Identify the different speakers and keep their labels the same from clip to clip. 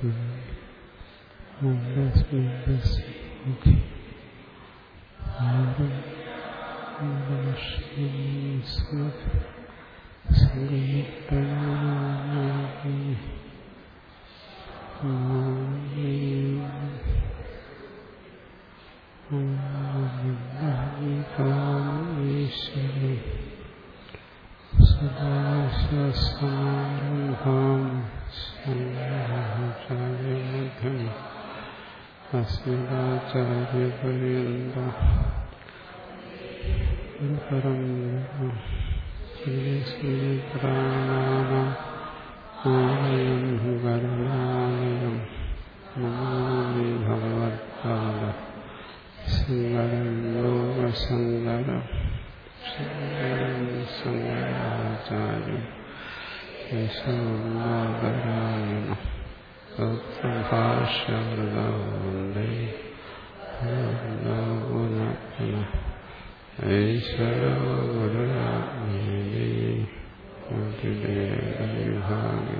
Speaker 1: അസ്മദാചാര്യപര്യന്ത പരം ആലയം കരുണാലയം നമാമി ഭഗവത്പാദ സങ്കരം ലോകസങ്കരം ശങ്കരം ശങ്കരാചാര്യം യശോനാരായണ തത്പ്രഭാഷ്യവൃതവന്ദേ പുനഃ ഈശ്വരോ ഗുരുരാജ്ഞേ വിഭാഗി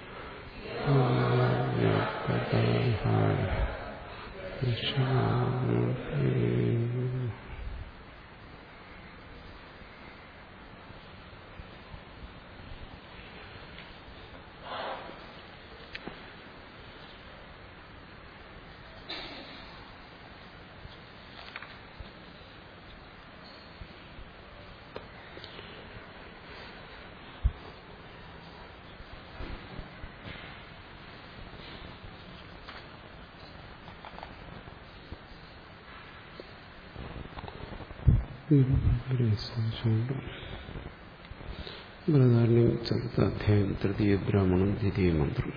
Speaker 1: ബൃഹദാരണ്യം ചതുർത്ഥ അധ്യായം തൃതീയ ബ്രാഹ്മണം ദ്വിതീയ മന്ത്രം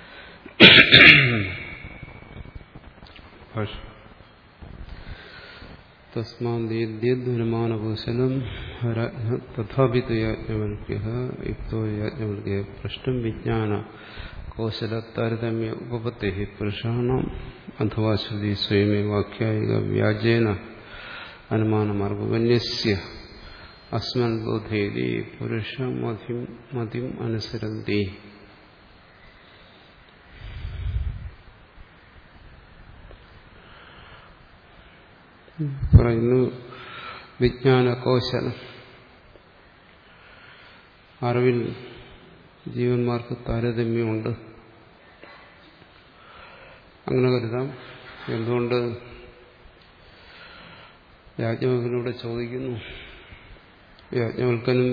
Speaker 1: തസ്മാദ്യദ്വനുമാനകൗശലം തഥാപി യാജ്ഞവൽക്യ യുക്തോ യാജ്ഞവൽക്യ പൃഷ്ടം വിജ്ഞാന കൗശല താരതമ്യ ഉപപത്തെ പുരുഷാണാം അഥവാ ശ്രുതി സ്വയമേ വാക്യായിക വ്യാജേന അനുമാനമാർഗവന്യസ്യ അസ്മൻ ബോധേതി പുരുഷമതിം മതിം അനുസരന്തി പറയുന്നു വിജ്ഞാന കൗശലം അറിവിൽ ജീവന്മാർക്ക് താരതമ്യമുണ്ട് അങ്ങനെ കരുതാം എന്തുകൊണ്ട് യാജ്ഞവൽക്കനോട് ചോദിക്കുന്നു യാജ്ഞവൽക്കനും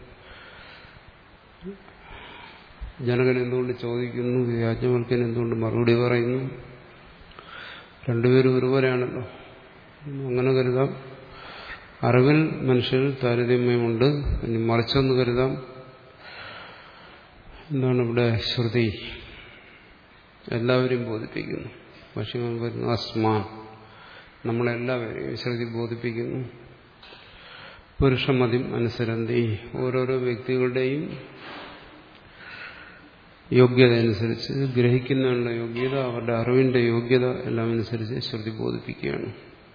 Speaker 1: ജനകൻ എന്തുകൊണ്ട് ചോദിക്കുന്നു യാജ്ഞവൽക്കൻ എന്തുകൊണ്ട് മറുപടി പറയുന്നു രണ്ടുപേരും ഒരുപോലെയാണല്ലോ അങ്ങനെ കരുതാം അറിവിൽ മനുഷ്യരിൽ താരതമ്യമുണ്ട് ഇനി മറിച്ചൊന്ന് കരുതാം എന്താണ് ഇവിടെ ശ്രുതി എല്ലാവരെയും ബോധിപ്പിക്കുന്നു പക്ഷേ വരുന്നു അസ്മാൻ നമ്മളെല്ലാവരെയും ശ്രുതി ബോധിപ്പിക്കുന്നു പുരുഷമതിം അനുസരന്തി ഓരോരോ വ്യക്തികളുടെയും യോഗ്യത അനുസരിച്ച് ഗ്രഹിക്കുന്നതിനുള്ള യോഗ്യത അവരുടെ അറിവിന്റെ യോഗ്യത എല്ലാം അനുസരിച്ച് ശ്രുതി ബോധിപ്പിക്കുകയാണ്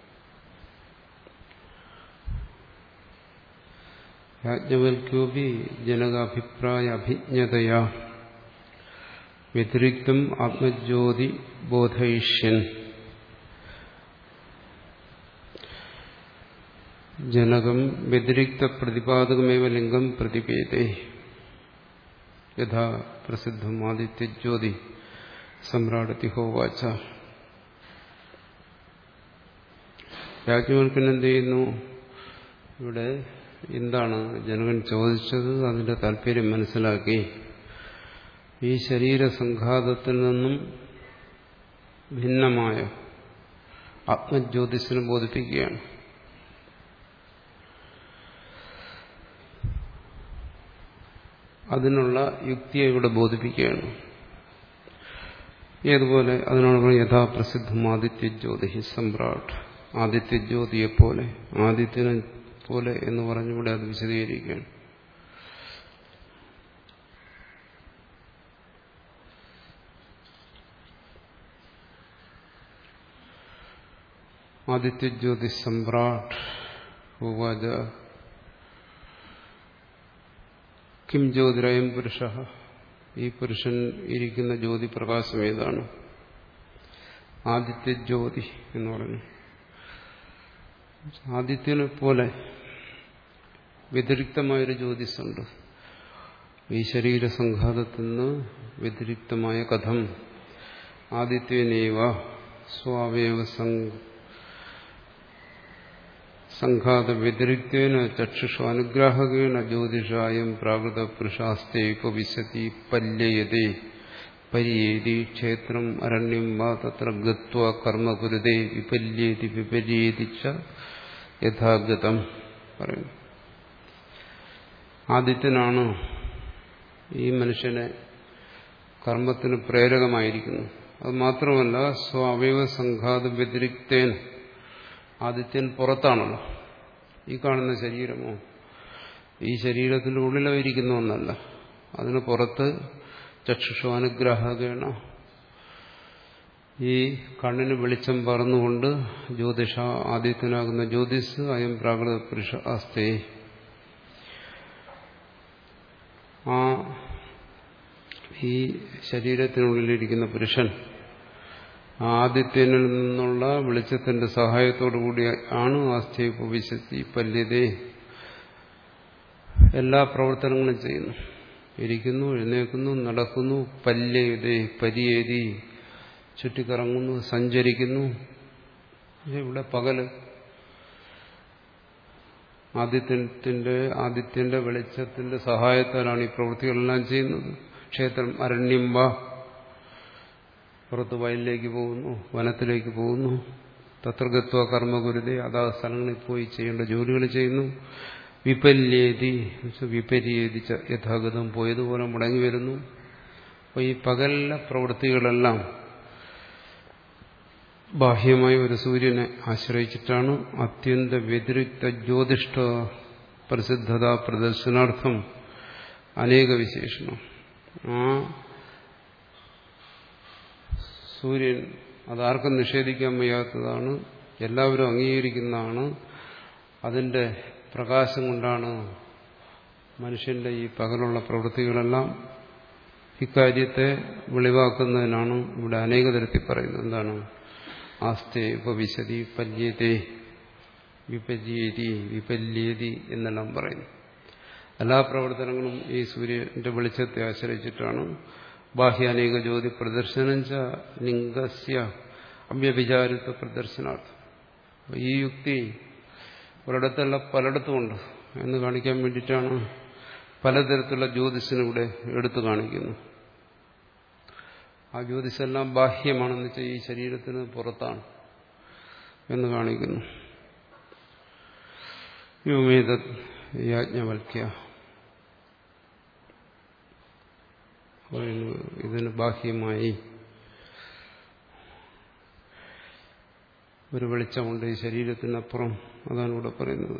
Speaker 1: യാജ്ഞവൽക്യോപി ജനകാഭിപ്രായ അഭിജ്ഞതയാ വ്യതിരിക്തം ആത്മജ്യോതി ബോധയിഷ്യൻ ജനകം വ്യതിരിക്ത പ്രതിപാദകമേവ ലിംഗം പ്രതിപേതേ യഥാ പ്രസിദ്ധം ആദിത്യജ്യോതി സമ്രാടത്തി ഹോവാച്ച യാജ്ഞവൽക്കൻ എന്ത് ചെയ്യുന്നു ഇവിടെ എന്താണ് ജനകൻ ചോദിച്ചത് അതിന്റെ താല്പര്യം മനസ്സിലാക്കി ഈ ശരീരസംഘാതത്തിൽ നിന്നും ഭിന്നമായ ആത്മജ്യോതിസിനെ ബോധിപ്പിക്കുകയാണ് അതിനുള്ള യുക്തിയെ ഇവിടെ ബോധിപ്പിക്കുകയാണ് ഏതുപോലെ അതിനോട് യഥാപ്രസിദ്ധം ആദിത്യജ്യോതി സമ്രാട്ട് ആദിത്യജ്യോതിയെപ്പോലെ ആദിത്യനെ പോലെ എന്ന് പറഞ്ഞിവിടെ അത് വിശദീകരിക്കുകയാണ് ആദിത്യജ്യോതി സമ്രാട്ട് ഉവാച കിം ജ്യോതിരയം പുരുഷ ഈ പുരുഷൻ ഇരിക്കുന്ന ജ്യോതി പ്രകാശം ഏതാണ് ആദിത്യ ജ്യോതി എന്ന് പറഞ്ഞു ആദിത്യനെ പോലെ വ്യതിരിക്തമായൊരു ജ്യോതിസുണ്ട് ഈ ശരീരസംഘാതത്തിൽ നിന്ന് വ്യതിരിക്തമായ കഥം ആദിത്യനേവ സ്വാവയവ സംഘാത വ്യതിരിക്തേന ചക്ഷുഷു അനുഗ്രാഹകേണ ജ്യോതിഷായം പ്രാകൃത പുരുഷാസ്തേ ഉപവിശതി പല്യയതേ പരിയേതി ക്ഷേത്രം അരണ്യം വാ തത്ര ഗത്വ കർമ്മ കുരുതേ വിപല്യേതി വിപര്യേതി ച യഥാഗതം പറയുന്നു ആദിത്യനാണ് ഈ മനുഷ്യനെ കർമ്മത്തിന് പ്രേരകമായിരിക്കുന്നു അത് മാത്രമല്ല സ്വാവയവ സംഘാത വ്യതിരിക്തേൻ ആദിത്യൻ പുറത്താണല്ലോ ഈ കാണുന്ന ശരീരമോ ഈ ശരീരത്തിന്റെ ഉള്ളിലോ ഇരിക്കുന്ന ഒന്നല്ല അതിന് പുറത്ത് ചക്ഷുഷു അനുഗ്രഹകേണ ഈ കണ്ണിന് വെളിച്ചം പറന്നുകൊണ്ട് ജ്യോതിഷ ആദിത്യനാകുന്ന ജ്യോതിസ് അയം പ്രാകൃത പുരുഷ അസ്തേ ആ ഈ ശരീരത്തിനുള്ളിലിരിക്കുന്ന പുരുഷൻ ആദിത്യനിൽ നിന്നുള്ള വെളിച്ചത്തിന്റെ സഹായത്തോടു കൂടി ആണ് ആസ്ഥയെ ഉപവിശത്തി പല്യതേ എല്ലാ പ്രവർത്തനങ്ങളും ചെയ്യുന്നു ഇരിക്കുന്നു എഴുന്നേൽക്കുന്നു നടക്കുന്നു പല്യതേ പരിയേതി ചുറ്റിക്കറങ്ങുന്നു സഞ്ചരിക്കുന്നു ഇവിടെ പകല് ആദിത്യത്തിന്റെ ആദിത്യന്റെ വെളിച്ചത്തിന്റെ സഹായത്താലാണ് ഈ പ്രവൃത്തികളെല്ലാം ചെയ്യുന്നത് ക്ഷേത്രം അരണ്യം വാ പുറത്ത് വയലിലേക്ക് പോകുന്നു വനത്തിലേക്ക് പോകുന്നു തത്രഗത്വ കർമ്മഗുരുതെ അതാ സ്ഥലങ്ങളിൽ പോയി ചെയ്യേണ്ട ജോലികൾ ചെയ്യുന്നു വിപല്യേതി വിപര്യേതിച്ച യഥാഗതം പോയതുപോലെ മുടങ്ങി വരുന്നു അപ്പോൾ ഈ പകലിലെ പ്രവൃത്തികളെല്ലാം ബാഹ്യമായ ഒരു സൂര്യനെ ആശ്രയിച്ചിട്ടാണ് അത്യന്ത വ്യതിരിക്ത ജ്യോതിഷ്ഠ പ്രസിദ്ധത പ്രദർശനാർത്ഥം അനേക വിശേഷണം ആ സൂര്യൻ അതാർക്കും നിഷേധിക്കാൻ വയ്യാത്തതാണ് എല്ലാവരും അംഗീകരിക്കുന്നതാണ് അതിന്റെ പ്രകാശം കൊണ്ടാണ് മനുഷ്യന്റെ ഈ പകലുള്ള പ്രവൃത്തികളെല്ലാം ഇക്കാര്യത്തെ വെളിവാക്കുന്നതിനാണ് ഇവിടെ അനേക തരത്തിൽ പറയുന്നത് എന്താണ് ആസ്തേ ഉപവിശതി പല്യതേ വിപര്യതി വിപല്യേതി എന്നെല്ലാം പറയുന്നു എല്ലാ പ്രവർത്തനങ്ങളും ഈ സൂര്യന്റെ വെളിച്ചത്തെ ആശ്രയിച്ചിട്ടാണ് ബാഹ്യാനേക ജ്യോതി പ്രദർശനം ച ലിംഗസ്യ അവ്യഭിചാരിത്വ പ്രദർശനാർത്ഥം ഈ യുക്തി ഒരിടത്തല്ല പലയിടത്തുമുണ്ട് എന്ന് കാണിക്കാൻ വേണ്ടിയിട്ടാണ് പലതരത്തിലുള്ള ജ്യോതിസിനിവിടെ എടുത്തു കാണിക്കുന്നു ആ ജ്യോതിഷെല്ലാം ബാഹ്യമാണെന്ന് വെച്ചാൽ ഈ ശരീരത്തിന് പുറത്താണ് എന്ന് കാണിക്കുന്നു യുമേത യാജ്ഞവൽക്യ ഇതിന് ബാഹ്യമായി ഒരു വെളിച്ചമുണ്ട് ഈ ശരീരത്തിനപ്പുറം അതാണ് ഇവിടെ പറയുന്നത്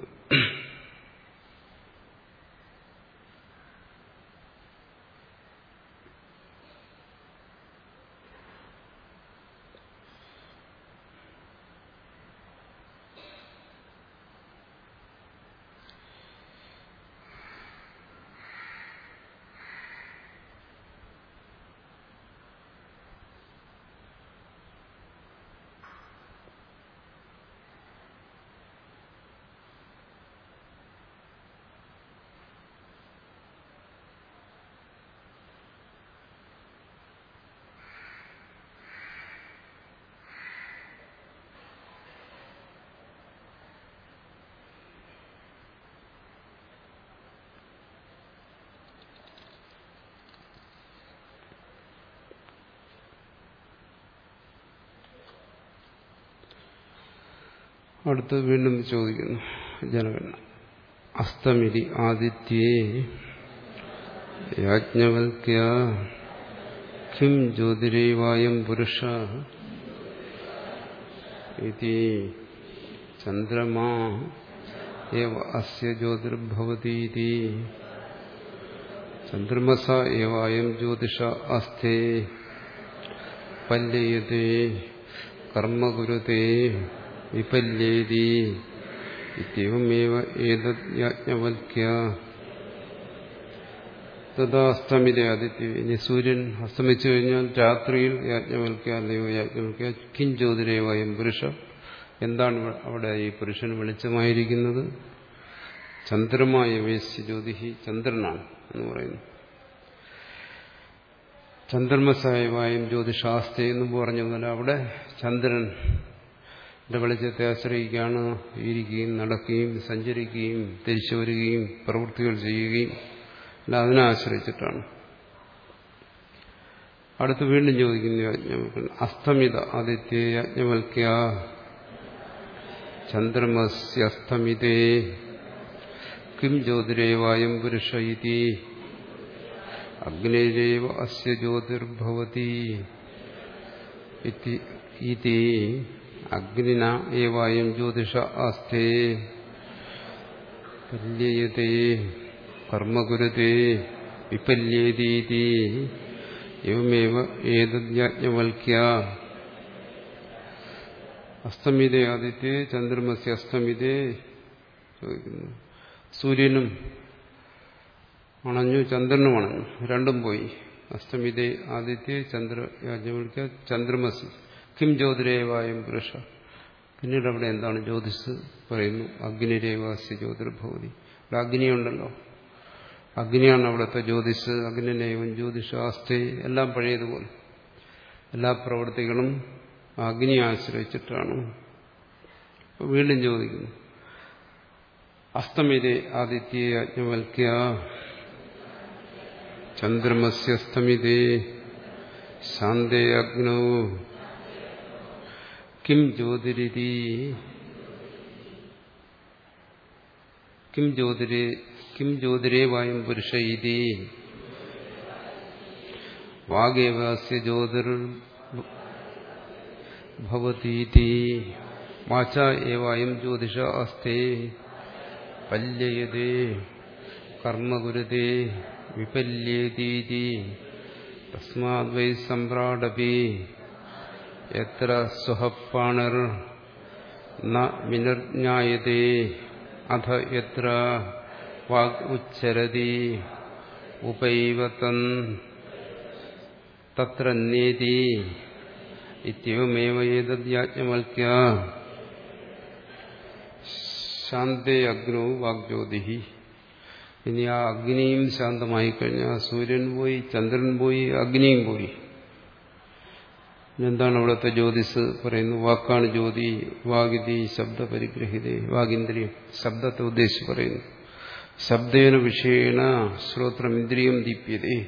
Speaker 1: അടുത്ത് വീണ്ടും ചോദിക്കുന്നു ജനഗണ അസ്തമിരി ആദിത്യേ യാജ്ഞവൽക്യ കിം ജ്യോതിരേവായം പുരുഷ ഇതി ചന്ദ്രമാ ഏവ അസ്യ ജ്യോതിർഭവതീതി ചന്ദ്രമസ ഏവ അയം ജ്യോതിഷ അസ്ഥേ പല്യയതേ കർമ്മകുരുതേ വിപല്യേതി ഇത്യവമേവ ഏതത് യാജ്ഞവൽക്യ തഥാസ്തമിത ആദിത്യ ഇനി സൂര്യൻ അസ്തമിച്ചു കഴിഞ്ഞാൽ രാത്രിയിൽ യാജ്ഞവൽക്ക അല്ലയോ യാജ്ഞവൽക്ക കിം ജ്യോതിരേവായും പുരുഷ എന്താണ് അവിടെ ഈ പുരുഷൻ വെളിച്ചമായിരിക്കുന്നത് ചന്ദ്രമായ വേശ്യ ജ്യോതിഹി ചന്ദ്രനാണ് എന്ന് പറയുന്നു ചന്ദ്രമസായവായും ജ്യോതിഷാസ്തി എന്ന് പറഞ്ഞു അവിടെ ചന്ദ്രൻ വെളിച്ചത്തെ ആശ്രയിക്കുകയാണ് ഇരിക്കുകയും നടക്കുകയും സഞ്ചരിക്കുകയും തിരിച്ചു വരികയും പ്രവൃത്തികൾ ചെയ്യുകയും അല്ല അതിനെ ആശ്രയിച്ചിട്ടാണ് അടുത്ത് വീണ്ടും ചോദിക്കുന്നു യാജ്ഞവൽക്കൻ അസ്തമിത ആദിത്യ യാജ്ഞവൽക്യ ചന്ദ്രമസ്യസ്തമിതേ കിം ജ്യോതിരേവായം പുരുഷ ഇതി അഗ്നിരേവ അസ്യ ജ്യോതിർഭവതി ഇതി അഗ്നിന ഏവായം ജ്യോതിഷ ആസ്തേ പല്യയതേ കർമ്മകുരുതേ വിപല്യേതീതി എവമേവ ഏതജ്ഞവൽക്യ അസ്തമിതേ ആദിത്യ ചന്ദ്രമസ്യ അസ്തമിതേ ചോദിക്കുന്നു സൂര്യനും അണഞ്ഞു ചന്ദ്രനും അണഞ്ഞു രണ്ടും പോയി അസ്തമിതേ ആദിത്യ ചന്ദ്ര യാജ്ഞവൽക്യ ചന്ദ്രമസി കിം ജ്യോതിരേവായും പുരുഷ പിന്നീട് അവിടെ എന്താണ് ജ്യോതിസ് പറയുന്നു അഗ്നിരേവാസ്യ ജ്യോതിർഭവതി ഇവിടെ അഗ്നിയുണ്ടല്ലോ അഗ്നിയാണ് അവിടുത്തെ ജ്യോതിസ് അഗ്നിനേവം ജ്യോതിഷാസ്തി എല്ലാം പഴയതുപോലെ എല്ലാ പ്രവൃത്തികളും അഗ്നിയെ ആശ്രയിച്ചിട്ടാണ് വീണ്ടും ചോദിക്കുന്നു അസ്തമിതേ ആദിത്യ യജ്ഞവൽക്യ ചന്ദ്രമസ്യസ്തമിതേ ശാന്തേ അഗ്നോ കിം ജ്യോതിരിതി കിം ജ്യോതിരേ കിം ജ്യോതിരേ വായും പുരുഷ ഇതി വാഗേവാസ്യ ജ്യോതിർ ഭവതീതി വാച ഏവായം ജ്യോതിഷ അസ്തേ പല്യയതേ കർമ്മകുരുതേ വിപല്യേതീതി തസ്മാത് വൈ സമ്രാടപി എത്ര സ്വഹപ്പാണർ ന വിനിർജ്ഞായതേ അധ എത്ര വാഗ് ഉച്ചരതി ഉപൈവ തൻ തത്ര നേതി ഇത്യവമേവ ഏതദ്യാജ്ഞവൽക്യ ശാന്തേ അഗ്നോ വാഗ്ജ്യോതി ഇനി ആ അഗ്നിയും ശാന്തമായി കഴിഞ്ഞാൽ സൂര്യൻ പോയി ചന്ദ്രൻ പോയി അഗ്നിയും പോയി എന്താണ് അവിടുത്തെ ജ്യോതിസ് പറയുന്നു വാക്കാണ് ജ്യോതി വാഗിതി ശബ്ദ പരിഗ്രഹിത വാഗിന്ദ്രിയം ശബ്ദത്തെ ഉദ്ദേശിച്ച് പറയുന്നു ശബ്ദേന വിഷയേണ ശ്രോത്രമിന്ദ്രിയം ദീപ്യതേ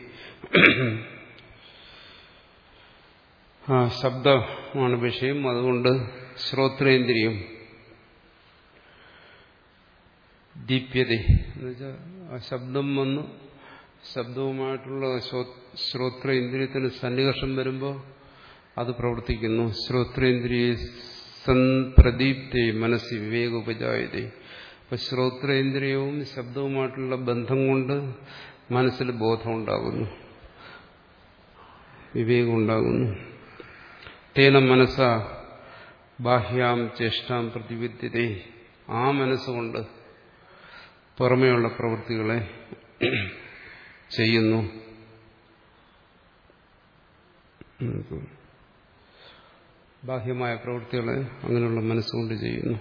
Speaker 1: ആ ശബ്ദമാണ് വിഷയം അതുകൊണ്ട് ശ്രോത്രേന്ദ്രിയം ദീപ്യത എന്നുവെച്ചാൽ ആ ശബ്ദം വന്ന് ശബ്ദവുമായിട്ടുള്ള ശ്രോത്രേന്ദ്രിയത്തിന് സന്നികർഷം വരുമ്പോൾ അത് പ്രവർത്തിക്കുന്നു ശ്രോത്രേന്ദ്രിയ സൻപ്രദീപ്തേ മനസ്സി വിവേക ഉപജായതേ അപ്പൊ ശ്രോത്രേന്ദ്രിയവും ശബ്ദവുമായിട്ടുള്ള ബന്ധം കൊണ്ട് മനസ്സിൽ ബോധമുണ്ടാകുന്നു വിവേകം ഉണ്ടാകുന്നു തേന മനസ്സ ബാഹ്യാം ചേഷ്ടാം പ്രതിവിദ്യതേ ആ മനസ്സുകൊണ്ട് പുറമെയുള്ള പ്രവൃത്തികളെ ചെയ്യുന്നു ബാഹ്യമായ പ്രവൃത്തികളെ അങ്ങനെയുള്ള മനസ്സുകൊണ്ട് ചെയ്യുന്നു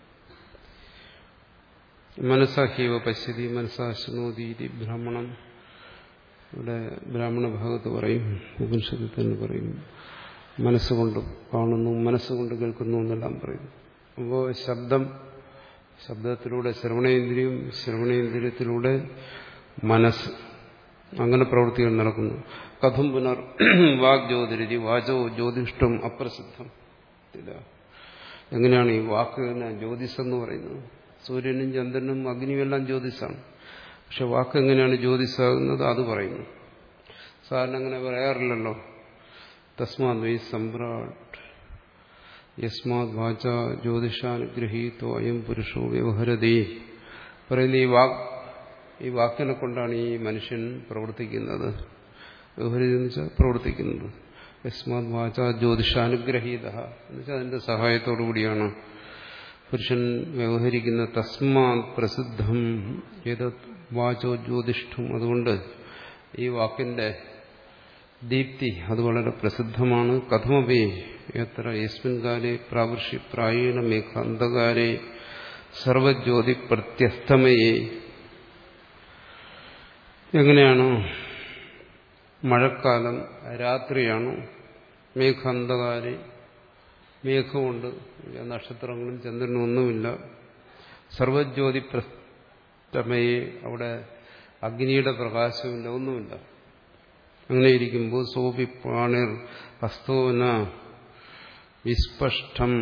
Speaker 1: മനസ്സാഹീവ പശ്യതി മനസ്സാശ്നോതീതി ഭ്രമണം ഇവിടെ ബ്രാഹ്മണ ഭാഗത്ത് പറയും ഉപനിഷത്തിൽ തന്നെ പറയും മനസ്സുകൊണ്ട് കാണുന്നു മനസ്സുകൊണ്ട് കേൾക്കുന്നു എന്നെല്ലാം പറയും അപ്പോൾ ശബ്ദം ശബ്ദത്തിലൂടെ ശ്രവണേന്ദ്രിയം ശ്രവണേന്ദ്രിയത്തിലൂടെ മനസ്സ് അങ്ങനെ പ്രവൃത്തികൾ നടക്കുന്നു കഥം പുനർ വാഗ്ജ്യോതിരി വാചോ ജ്യോതിഷ്ടം അപ്രസിദ്ധം ഇല്ല എങ്ങനെയാണ് ഈ വാക്ക് തന്നെ ജ്യോതിസ് എന്ന് പറയുന്നത് സൂര്യനും ചന്ദ്രനും അഗ്നിയും എല്ലാം ജ്യോതിസാണ് പക്ഷെ വാക്ക് എങ്ങനെയാണ് ജ്യോതിസാകുന്നത് അത് പറയുന്നു സാറിന് അങ്ങനെ പറയാറില്ലല്ലോ തസ്മാത് വൈ സമ്രാട് യസ്മാത് വാച ജ്യോതിഷാനുഗ്രഹീതോ അയം പുരുഷോ വ്യവഹരതി പറയുന്ന ഈ വാക് ഈ വാക്കിനെ കൊണ്ടാണ് ഈ മനുഷ്യൻ പ്രവർത്തിക്കുന്നത് വ്യവഹരതി എന്ന് വെച്ചാൽ പ്രവർത്തിക്കുന്നത് യസ്മാത് വാച ജ്യോതിഷാനുഗ്രഹീത എന്ന് വെച്ചാൽ അതിന്റെ സഹായത്തോടു കൂടിയാണ് പുരുഷൻ വ്യവഹരിക്കുന്ന തസ്മാത് പ്രസിദ്ധം ഏത് വാചോ ജ്യോതിഷ്ഠം അതുകൊണ്ട് ഈ വാക്കിന്റെ ദീപ്തി അത് വളരെ പ്രസിദ്ധമാണ് കഥമപി എത്ര യസ്മിൻ കാലെ പ്രാവൃഷി പ്രായീണ മേഘാന്തകാരെ സർവജ്യോതി പ്രത്യസ്തമയെ എങ്ങനെയാണ് മഴക്കാലം രാത്രിയാണ് മേഘാന്തകാരെ മേഘമുണ്ട് നക്ഷത്രങ്ങളും ചന്ദ്രനും ഒന്നുമില്ല സർവജ്യോതി പ്രസ്തമയെ അവിടെ അഗ്നിയുടെ പ്രകാശമില്ല ഒന്നുമില്ല അങ്ങനെ ഇരിക്കുമ്പോൾ സോപി പ്രാണിർ ഹസ്തോന വിസ്പഷ്ടം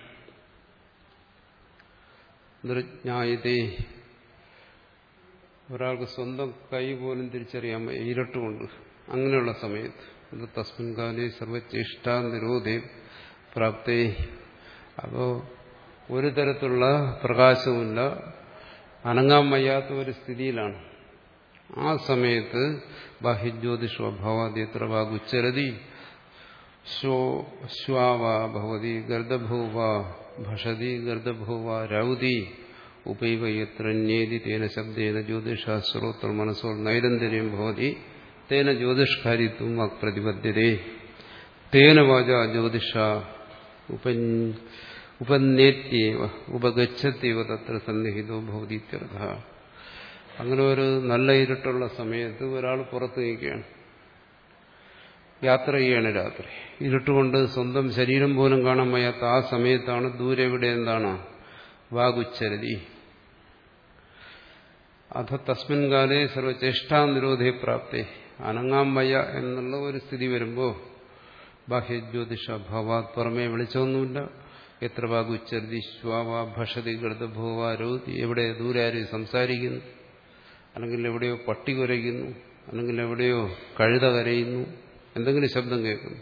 Speaker 1: നിർജ്ഞായതേ ഒരാൾക്ക് സ്വന്തം കൈ പോലും തിരിച്ചറിയാൻ ഇരട്ടുകൊണ്ട് അങ്ങനെയുള്ള സമയത്ത് ഇത് തസ്മിൻ കാലേ സർവചേഷ്ട നിരോധേ പ്രാപ്തേ അപ്പോ ഒരു തരത്തിലുള്ള പ്രകാശവുമില്ല അനങ്ങാൻ വയ്യാത്ത ഒരു സ്ഥിതിയിലാണ് ആ സമയത്ത് ബാഹ്യജ്യോതിഷോഭാവാദ്യത്ര വാഗുച്ചരതി ശ്വാവാ ഭവതി ഗർദഭൂവ ഭഷതി ഗർദഭൂവ രൗതി ഉപൈവയത്രന്യേതി തേന ശബ്ദേന ജ്യോതിഷാശ്രോത്ര മനസ്സോ നൈരന്തര്യം ഭവതി തേന ജ്യോതിഷ്കാരിത്വം വാക്പ്രതിപദ്യതേ തേന വാച ജ്യോതിഷ ഉപനേത്യവ ഉപഗച്ഛത്യവ തത്ര സന്നിഹിതോ ഭവതി ഇത്യർത്ഥ അങ്ങനെ ഒരു നല്ല ഇരുട്ടുള്ള സമയത്ത് ഒരാൾ പുറത്തു നിൽക്കുകയാണ് യാത്ര ചെയ്യാണ് രാത്രി ഇരുട്ടുകൊണ്ട് സ്വന്തം ശരീരം പോലും കാണാൻ വയ്യാത്ത ആ സമയത്താണ് ദൂരെ ഇവിടെ എന്താണ് വാഗുച്ചരതി അഥ തസ്മിൻ കാലേ സർവചേഷ്ടാ നിരോധേ പ്രാപ്തേ അനങ്ങാൻ വയ്യ എന്നുള്ള ഒരു സ്ഥിതി വരുമ്പോൾ ബാഹ്യജ്യോതിഷ ഭവാത് പുറമേ വിളിച്ചൊന്നുമില്ല എത്ര വാഗുച്ചരതി ശ്വാവ ഭഷതി ഗർദഭോവ രോധി എവിടെ ദൂരെ ആരും സംസാരിക്കുന്നു അല്ലെങ്കിൽ എവിടെയോ പട്ടി കുരയ്ക്കുന്നു അല്ലെങ്കിൽ എവിടെയോ കഴുത കരയുന്നു എന്തെങ്കിലും ശബ്ദം കേൾക്കുന്നു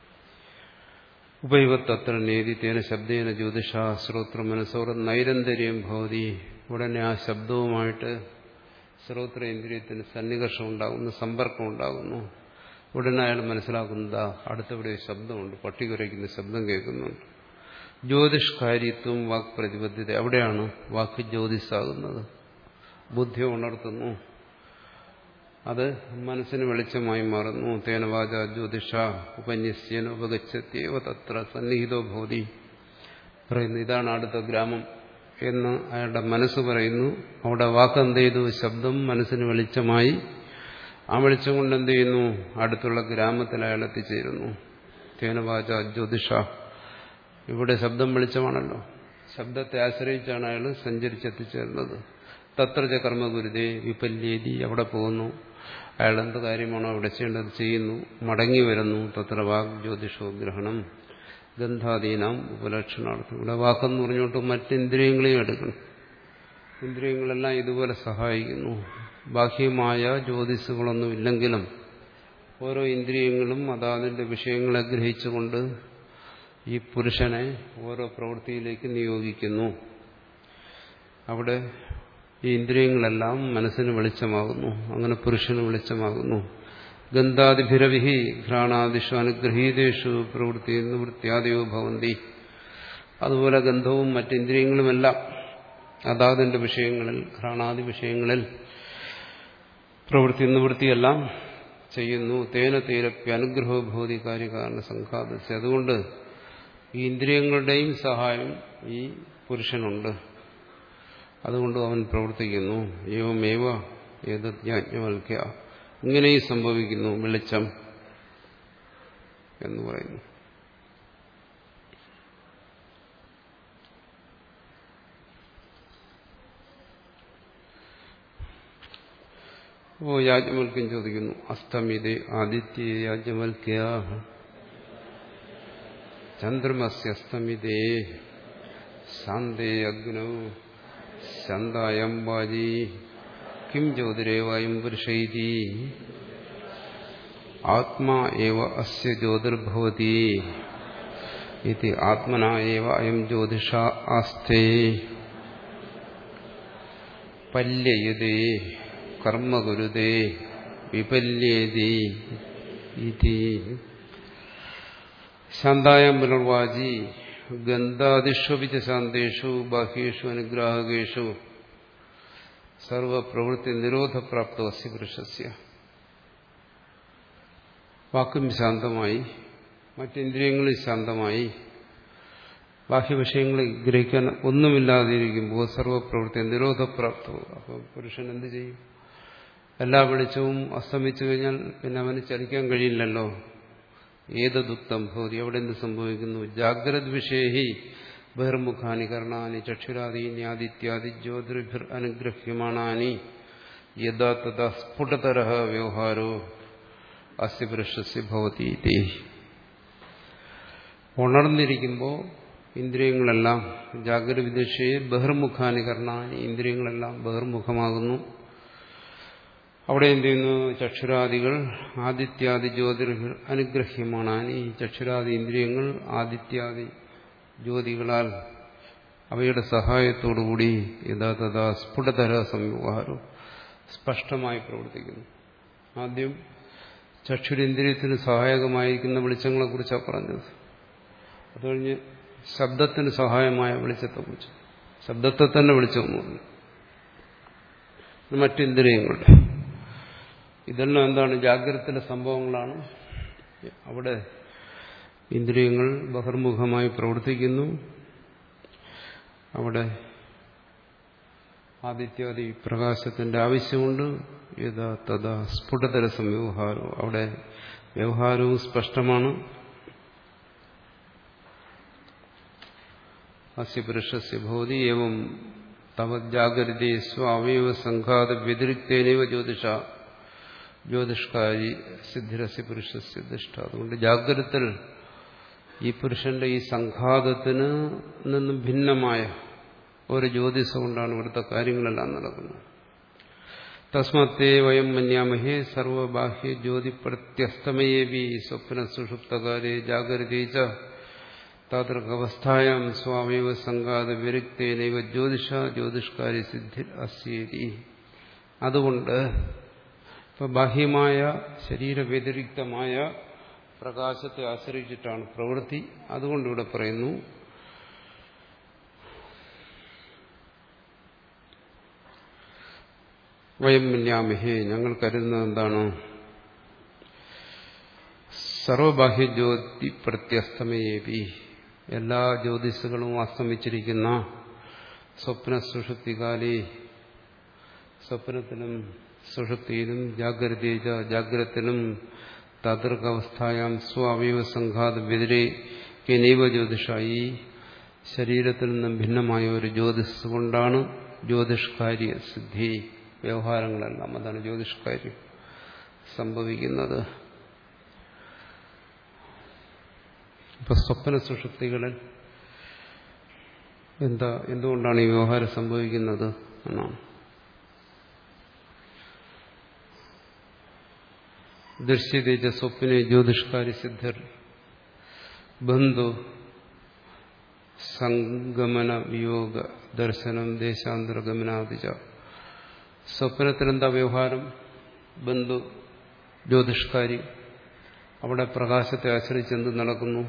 Speaker 1: ഉപൈവത്തത്ര നേതി തേന ശബ്ദേന ജ്യോതിഷ ശ്രോത്ര മനസ്സോറ നൈരന്തര്യം ഭവതി ഉടനെ ആ ശബ്ദവുമായിട്ട് ശ്രോത്രേന്ദ്രിയത്തിന് സന്നികർഷം ഉണ്ടാകുന്നു സമ്പർക്കം ഉണ്ടാകുന്നു ഉടനെ അയാൾ മനസ്സിലാക്കുന്നതാ അടുത്തെവിടെയോ ശബ്ദമുണ്ട് പട്ടി കുരയ്ക്കുന്ന ശബ്ദം കേൾക്കുന്നുണ്ട് ജ്യോതിഷ്കാരിത്വം വാക് പ്രതിബദ്ധത അവിടെയാണ് വാക്ക് ജ്യോതിസാകുന്നത് ബുദ്ധി ഉണർത്തുന്നു അത് മനസ്സിന് വെളിച്ചമായി മാറുന്നു തേനവാച ജ്യോതിഷ ഉപന്യസ്യന ഉപഗച്ഛത്യവ തത്ര സന്നിഹിതോ ഭൂതി പറയുന്നു ഇതാണ് അടുത്ത ഗ്രാമം എന്ന് അയാളുടെ മനസ്സ് പറയുന്നു അവിടെ വാക്കെന്ത് ചെയ്തു ശബ്ദം മനസ്സിന് വെളിച്ചമായി ആ വെളിച്ചം കൊണ്ട് എന്ത് ചെയ്യുന്നു അടുത്തുള്ള ഗ്രാമത്തിൽ അയാൾ എത്തിച്ചേരുന്നു തേനവാച ജ്യോതിഷ ഇവിടെ ശബ്ദം വെളിച്ചമാണല്ലോ ശബ്ദത്തെ ആശ്രയിച്ചാണ് അയാൾ സഞ്ചരിച്ചെത്തിച്ചേർന്നത് തത്രജ കർമ്മഗുരുതേ വിപല്യേതി അവിടെ പോകുന്നു അയാൾ എന്ത് കാര്യമാണോ അവിടെ ചെയ്യേണ്ടത് ചെയ്യുന്നു മടങ്ങി വരുന്നു തത്ര വാഗ് ജ്യോതിഷോ ഗ്രഹണം ഗന്ധാദീനാം ഉപലക്ഷണാർത്ഥം ഇവിടെ വാക്കെന്ന് പറഞ്ഞുകൊണ്ട് മറ്റിന്ദ്രിയങ്ങളെയും എടുക്കണം ഇന്ദ്രിയങ്ങളെല്ലാം ഇതുപോലെ സഹായിക്കുന്നു ബാഹ്യമായ ജ്യോതിസുകളൊന്നും ഇല്ലെങ്കിലും ഓരോ ഇന്ദ്രിയങ്ങളും അതാതിന്റെ വിഷയങ്ങളെ ഗ്രഹിച്ചുകൊണ്ട് ഈ പുരുഷനെ ഓരോ പ്രവൃത്തിയിലേക്ക് നിയോഗിക്കുന്നു അവിടെ ഈ ഇന്ദ്രിയങ്ങളെല്ലാം മനസ്സിന് വെളിച്ചമാകുന്നു അങ്ങനെ പുരുഷന് വെളിച്ചമാകുന്നു ഗന്ധാദിഭിരവിഹി ഘ്രാണാദിഷു അനുഗ്രഹീതേഷു പ്രവൃത്തി നിവൃത്തിയാദയോ ഭവന്തി അതുപോലെ ഗന്ധവും മറ്റിന്ദ്രിയങ്ങളുമെല്ലാം അതാതിന്റെ വിഷയങ്ങളിൽ ഘ്രാണാദി വിഷയങ്ങളിൽ പ്രവൃത്തി നിവൃത്തിയെല്ലാം ചെയ്യുന്നു തേന തേരപ്പി അനുഗ്രഹഭൂതി കാര്യകാരണ സംഘാതസ് അതുകൊണ്ട് ഈ ഇന്ദ്രിയങ്ങളുടെയും സഹായം ഈ പുരുഷനുണ്ട് അതുകൊണ്ട് അവൻ പ്രവർത്തിക്കുന്നു ഏവമേവ ഏതജ്ഞാജ്ഞവൽക്ക ഇങ്ങനെയും സംഭവിക്കുന്നു വെളിച്ചം എന്ന് പറയുന്നു ഓ യാജ്ഞവൽക്യം ചോദിക്കുന്നു അസ്തമിതേ ആദിത്യ യാജ്ഞവൽക്യ ചന്ദ്രമസ്യസ്തമിതേ ശാന്തേ അഗ്നൗ ശാന്തായം വാജി കിം ജ്യോതിരേവായും പുരുഷൈതി ആത്മാ ഏവ അസ്യ ജ്യോതിർഭവതി ഇത് ആത്മന ഏവ അയം ജ്യോതിഷ ആസ്തേ പല്യയതേ കർമ്മകുരുതേ വിപല്യേതി ഇതി ശാന്തായം പുനർവാചി ഗന്ധാദിഷ്വപിച്ച ശാന്തേഷു ബാഹ്യേഷു അനുഗ്രാഹകേഷു സർവപ്രവൃത്തി നിരോധപ്രാപ്തോ അസ്യ പുരുഷസ്യ വാക്കും ശാന്തമായി മറ്റിന്ദ്രിയങ്ങളിൽ ശാന്തമായി ബാഹ്യവിഷയങ്ങളെ ഗ്രഹിക്കാൻ ഒന്നുമില്ലാതിരിക്കുമ്പോൾ സർവപ്രവൃത്തി നിരോധപ്രാപ്തവും അപ്പോൾ പുരുഷൻ എന്ത് ചെയ്യും എല്ലാ വെളിച്ചവും അസ്തമിച്ചു കഴിഞ്ഞാൽ പിന്നെ അവന് ചലിക്കാൻ കഴിയില്ലല്ലോ ഏതദുക്തം ഭവതി അവിടെ എന്ത് സംഭവിക്കുന്നു ജാഗ്രത് വിഷയഹി ബഹിർമുഖാനി കർണാനി ചക്ഷുരാദീനി ആദിത്യാദി ജ്യോതിർഭിർ അനുഗ്രഹ്യമാണാനി യഥാ തഥാ സ്ഫുടതര വ്യവഹാരോ അസ്യ പുരുഷസ്യ ഭവതി ഉണർന്നിരിക്കുമ്പോൾ ഇന്ദ്രിയങ്ങളെല്ലാം ജാഗ്രത വിദക്ഷയെ ബഹിർമുഖാനി കർണാനി ഇന്ദ്രിയങ്ങളെല്ലാം ബഹിർമുഖമാകുന്നു അവിടെ എന്ത് ചെയ്യുന്നു ചക്ഷുരാദികൾ ആദിത്യാദി ജ്യോതിർകൾ അനുഗ്രഹ്യമാണാനി ചക്ഷുരാദി ഇന്ദ്രിയങ്ങൾ ആദിത്യാദി ജ്യോതികളാൽ അവയുടെ സഹായത്തോടുകൂടി യഥാതഥാ സ്ഫുടതര സംവ്യവഹാരം സ്പഷ്ടമായി പ്രവർത്തിക്കുന്നു ആദ്യം ചക്ഷുരേന്ദ്രിയത്തിന് സഹായകമായിരിക്കുന്ന വെളിച്ചങ്ങളെക്കുറിച്ചാണ് പറഞ്ഞത് അത് കഴിഞ്ഞ് ശബ്ദത്തിന് സഹായമായ വെളിച്ചത്തെക്കുറിച്ച് ശബ്ദത്തെ തന്നെ വിളിച്ചെന്ന് പറഞ്ഞു മറ്റിന്ദ്രിയങ്ങളുടെ ഇതെല്ലാം എന്താണ് ജാഗ്രതത്തിലെ സംഭവങ്ങളാണ് അവിടെ ഇന്ദ്രിയങ്ങൾ ബഹിർമുഖമായി പ്രവർത്തിക്കുന്നു അവിടെ ആദിത്യാദി പ്രകാശത്തിന്റെ ആവശ്യമുണ്ട് യഥാ തഥാ സ്ഫുടതര സംവ്യവഹാരവും അവിടെ വ്യവഹാരവും സ്പഷ്ടമാണ് അസ്യ പുരുഷസ്യ ഭവതി ഏവം തവ ജാഗ്രതേ സ്വാവയവ സംഘാത വ്യതിരിക്തേനൈവ ജ്യോതിഷ ജ്യോതിഷ്കാരി സിദ്ധിരസ്യ പുരുഷസ്യ ദുഷ്ട അതുകൊണ്ട് ജാഗ്രതത്തിൽ ഈ പുരുഷന്റെ ഈ സംഘാതത്തിന് നിന്നും ഭിന്നമായ ഒരു ജ്യോതിഷം കൊണ്ടാണ് ഇവിടുത്തെ കാര്യങ്ങളെല്ലാം നടക്കുന്നത് തസ്മത്തേ വയം മന്യാമഹേ സർവബാഹ്യ ജ്യോതി പ്രത്യസ്തമയേവി സ്വപ്ന സുഷുപ്തകാലേ ജാഗ്രതേച്ച താതൃകവസ്ഥായാം സ്വാമേവ സംഘാത വിരുക്തേനൈവ ജ്യോതിഷ ജ്യോതിഷ്കാരി സിദ്ധി അസ്യേരി അതുകൊണ്ട് ഇപ്പൊ ബാഹ്യമായ ശരീരവ്യതിരിക്തമായ പ്രകാശത്തെ ആശ്രയിച്ചിട്ടാണ് പ്രവൃത്തി അതുകൊണ്ട് ഇവിടെ പറയുന്നു വയം മിന്യാമഹേ ഞങ്ങൾ കരുതുന്നത് എന്താണ് സർവബാഹ്യജ്യോതി പ്രത്യസ്തമയേപി എല്ലാ ജ്യോതിസുകളും അസ്തമിച്ചിരിക്കുന്ന സ്വപ്ന സുഷുപ്തികാലി സ്വപ്നത്തിലും സുഷുപ്തിയിലും ജാഗ്രതേജ ജാഗ്രത്തിലും താതൃകവസ്ഥായാം സ്വാവയവ സംഘാത വ്യതിരെ കെനൈവ ജ്യോതിഷായി ശരീരത്തിൽ നിന്നും ഭിന്നമായ ഒരു ജ്യോതിസ് കൊണ്ടാണ് ജ്യോതിഷ്കാര്യ സിദ്ധി വ്യവഹാരങ്ങളെല്ലാം അതാണ് ജ്യോതിഷ്കാര്യം സംഭവിക്കുന്നത് ഇപ്പൊ സ്വപ്ന സുഷുപ്തികളിൽ എന്താ എന്തുകൊണ്ടാണ് ഈ വ്യവഹാരം സംഭവിക്കുന്നത് എന്നാണ് ദൃശ്യതേജ സ്വപ്നെ ജ്യോതിഷ്കാരി സിദ്ധർ ബന്ധു സംഗമന വിയോഗ ദർശനം ദേശാന്തരഗമനാദിജ സ്വപ്നത്തിലെന്താ വ്യവഹാരം ബന്ധു ജ്യോതിഷ്കാരി അവിടെ പ്രകാശത്തെ ആശ്രയിച്ച് എന്ത് നടക്കുന്നു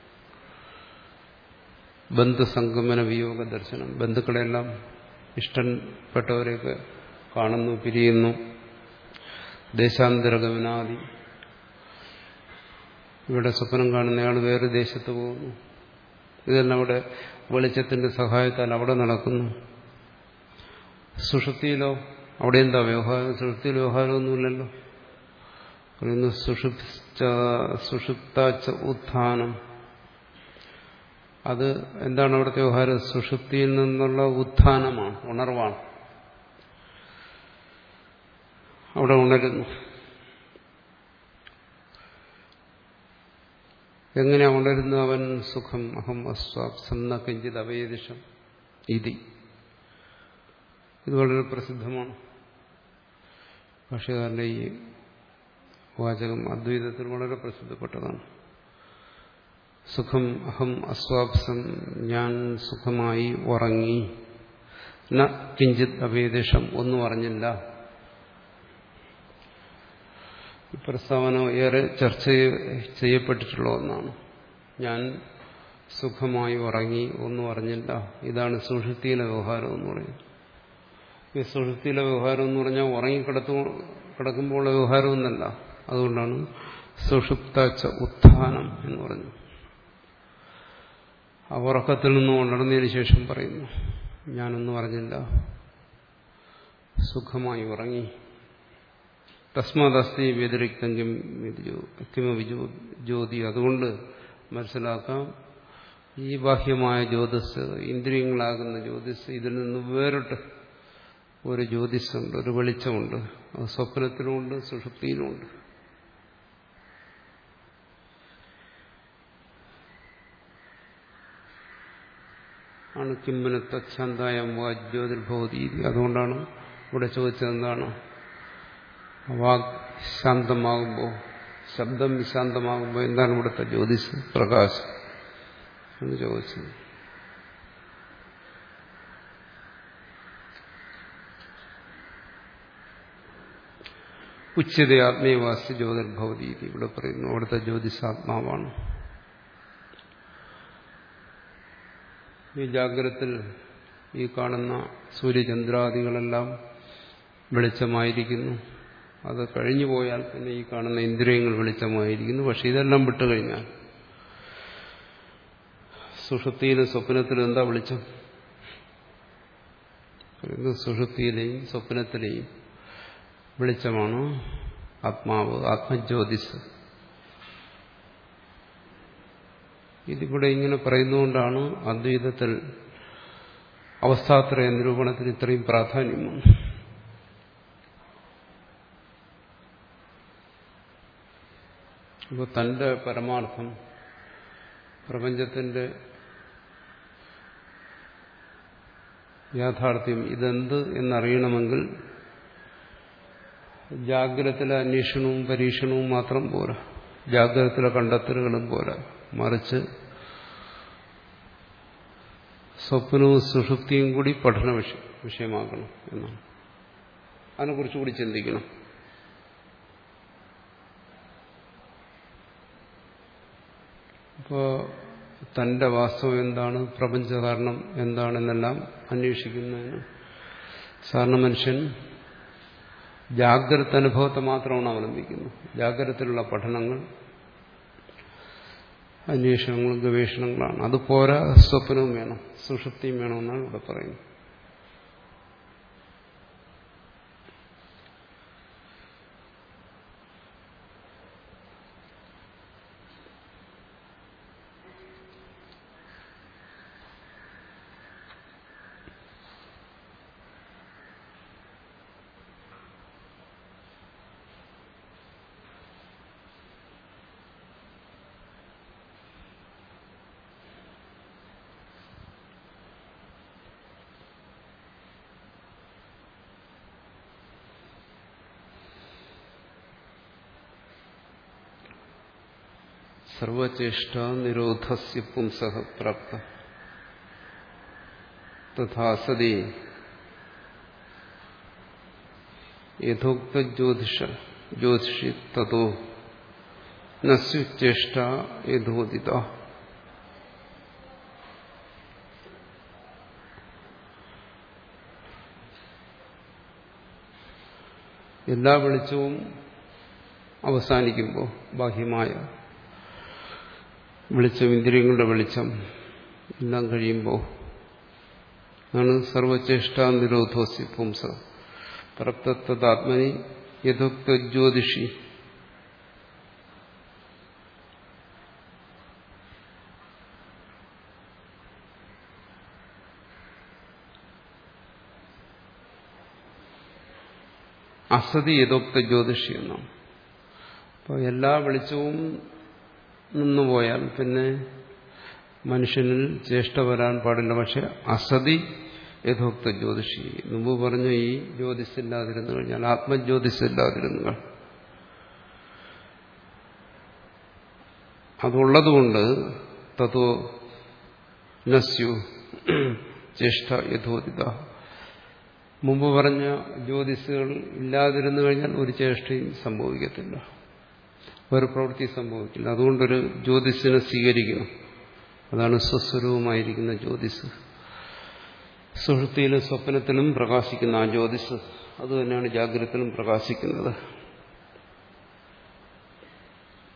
Speaker 1: ബന്ധുസംഗമന വിയോഗ ദർശനം ബന്ധുക്കളെല്ലാം ഇഷ്ടപ്പെട്ടവരെയൊക്കെ കാണുന്നു പിരിയുന്നു ദേശാന്തരഗമനാദി ഇവിടെ സ്വപ്നം കാണുന്നയാൾ വേറെ ദേശത്ത് പോകുന്നു ഇതെല്ലാം അവിടെ വെളിച്ചത്തിന്റെ സഹായത്താൽ അവിടെ നടക്കുന്നു സുഷുപ്തിയിലോ അവിടെ എന്താ വ്യവഹാരം സുഷുപ്തിയിൽ വ്യവഹാരമൊന്നുമില്ലല്ലോ പറയുന്നു സുഷുപ്ത ഉത്ഥാനം അത് എന്താണ് അവിടുത്തെ വ്യവഹാരം സുഷുപ്തിയിൽ നിന്നുള്ള ഉത്ഥാനമാണ് ഉണർവാണ് അവിടെ ഉണരുന്നു എങ്ങനെ ഉണരുന്നു അവൻ സുഖം അഹം അസ്വാപ്സന്ന കിഞ്ചിത് അവേദിഷം ഇതി ഇത് വളരെ പ്രസിദ്ധമാണ് ഭാഷകാരന്റെ ഈ വാചകം അദ്വൈതത്തിൽ വളരെ പ്രസിദ്ധപ്പെട്ടതാണ് സുഖം അഹം അസ്വാപ്സം ഞാൻ സുഖമായി ഉറങ്ങി ന കിഞ്ചിത് അവേദിഷം ഒന്നും അറിഞ്ഞില്ല ഈ പ്രസ്താവന ഏറെ ചർച്ച ചെയ്യപ്പെട്ടിട്ടുള്ള ഒന്നാണ് ഞാൻ സുഖമായി ഉറങ്ങി ഒന്നും അറിഞ്ഞില്ല ഇതാണ് സുഷുപ്തിയിലെ വ്യവഹാരം എന്ന് പറയുന്നത് ഈ സുഷുപ്തിയിലെ വ്യവഹാരം എന്ന് പറഞ്ഞാൽ ഉറങ്ങി കിടത്തു കിടക്കുമ്പോഴുള്ള വ്യവഹാരമൊന്നല്ല അതുകൊണ്ടാണ് സുഷുപ്ത ച ഉത്ഥാനം എന്ന് പറഞ്ഞു ആ ഉറക്കത്തിൽ നിന്ന് ഉണർന്നതിന് ശേഷം പറയുന്നു ഞാനൊന്നും അറിഞ്ഞില്ല സുഖമായി ഉറങ്ങി തസ്മാദസ്തി വ്യതിരിക്തം കിമവിജോ ജ്യോതി അതുകൊണ്ട് മനസ്സിലാക്കാം ഈ ബാഹ്യമായ ജ്യോതിസ് ഇന്ദ്രിയങ്ങളാകുന്ന ജ്യോതിസ് ഇതിൽ നിന്ന് വേറിട്ട് ഒരു ജ്യോതിസുണ്ട് ഒരു വെളിച്ചമുണ്ട് അത് സ്വപ്നത്തിലുമുണ്ട് സുഷുപ്തിയിലുമുണ്ട് ആണ് കിമ്മനത്തെ ഛന്തായം വാ ജ്യോതിർഭവതി അതുകൊണ്ടാണ് ഇവിടെ ചോദിച്ചത് എന്താണ് വാക് ശാന്തമാകുമ്പോൾ ശബ്ദം ശാന്തമാകുമ്പോൾ എന്താണ് ഇവിടുത്തെ ജ്യോതിസ് പ്രകാശം എന്ന് ചോദിച്ചത് ഉച്ചത ആത്മീയവാസ്യ ജ്യോതിർഭവതി ഇവിടെ പറയുന്നു അവിടുത്തെ ജ്യോതിസാത്മാവാണ് ഈ ജാഗ്രത്തിൽ ഈ കാണുന്ന സൂര്യചന്ദ്രാദികളെല്ലാം വെളിച്ചമായിരിക്കുന്നു അത് കഴിഞ്ഞു പോയാൽ പിന്നെ ഈ കാണുന്ന ഇന്ദ്രിയങ്ങൾ വെളിച്ചമായിരിക്കുന്നു പക്ഷെ ഇതെല്ലാം വിട്ടുകഴിഞ്ഞാൽ സുഷുപ്തിയിലും സ്വപ്നത്തിലും എന്താ വെളിച്ചം സുഷുപ്തിയിലെയും സ്വപ്നത്തിലെയും വെളിച്ചമാണ് ആത്മാവ് ആത്മജ്യോതിസ് ഇതിവിടെ ഇങ്ങനെ പറയുന്നതുകൊണ്ടാണ് അദ്വൈതത്തിൽ അവസ്ഥാത്രയ നിരൂപണത്തിന് ഇത്രയും പ്രാധാന്യം വന്നു ഇപ്പോൾ തന്റെ പരമാർത്ഥം പ്രപഞ്ചത്തിന്റെ യാഥാർത്ഥ്യം ഇതെന്ത് എന്നറിയണമെങ്കിൽ ജാഗ്രതത്തിലെ അന്വേഷണവും പരീക്ഷണവും മാത്രം പോരാ ജാഗ്രതത്തിലെ കണ്ടെത്തലുകളും പോരാ മറിച്ച് സ്വപ്നവും സുഷുപ്തിയും കൂടി പഠന വിഷയമാക്കണം എന്നാണ് അതിനെക്കുറിച്ച് കൂടി ചിന്തിക്കണം അപ്പോൾ തന്റെ വാസ്തവം എന്താണ് പ്രപഞ്ചകാരണം എന്താണെന്നെല്ലാം അന്വേഷിക്കുന്നതിന് സാധാരണ മനുഷ്യൻ ജാഗ്രത അനുഭവത്തെ മാത്രമാണ് അവലംബിക്കുന്നത് ജാഗ്രതത്തിലുള്ള പഠനങ്ങൾ അന്വേഷണങ്ങളും ഗവേഷണങ്ങളാണ് അത് പോരാ സ്വപ്നവും വേണം സുഷുപ്തിയും വേണമെന്നാണ് ഇവിടെ പറയുന്നത് സർവചേഷ്ട നിരോധസ്യ പുംസ പ്രാപ്ത തഥാ സതി യഥോക്ത ജ്യോതിഷ ജ്യോതിഷി തതോ നസ്യുചേഷ്ട യഥോദിത എല്ലാ വെളിച്ചവും അവസാനിക്കുമ്പോൾ ബാഹ്യമായ വെളിച്ചം ഇന്ദ്രിയങ്ങളുടെ വെളിച്ചം എല്ലാം കഴിയുമ്പോൾ ആണ് സർവചേഷ്ട നിരോധോസി പുംസ പ്രപ്തത്വതാത്മനി യഥോക്ത ജ്യോതിഷി അസതി യഥോക്ത ജ്യോതിഷി എന്നാണ് അപ്പോൾ എല്ലാ വെളിച്ചവും നിന്നുപോയാൽ പിന്നെ മനുഷ്യനിൽ ചേഷ്ട വരാൻ പാടില്ല പക്ഷെ അസതി യഥോക്ത ജ്യോതിഷി മുമ്പ് പറഞ്ഞു ഈ ജ്യോതിസില്ലാതിരുന്നു കഴിഞ്ഞാൽ ആത്മജ്യോതിസില്ലാതിരുന്നു അതുള്ളതുകൊണ്ട് തത്വ നസ്യു ചേഷ്ട യഥോദിത മുമ്പ് പറഞ്ഞ ജ്യോതിസുകൾ ഇല്ലാതിരുന്നു കഴിഞ്ഞാൽ ഒരു ചേഷ്ടയും സംഭവിക്കത്തില്ല ഒരു പ്രവൃത്തി സംഭവിക്കില്ല അതുകൊണ്ടൊരു ജ്യോതിസിനെ സ്വീകരിക്കണം അതാണ് സ്വസ്വരൂപമായിരിക്കുന്ന ജ്യോതിസ് സുഹൃത്തിയിലും സ്വപ്നത്തിലും പ്രകാശിക്കുന്ന ആ ജ്യോതിസ് അതുതന്നെയാണ് ജാഗ്രതത്തിലും പ്രകാശിക്കുന്നത്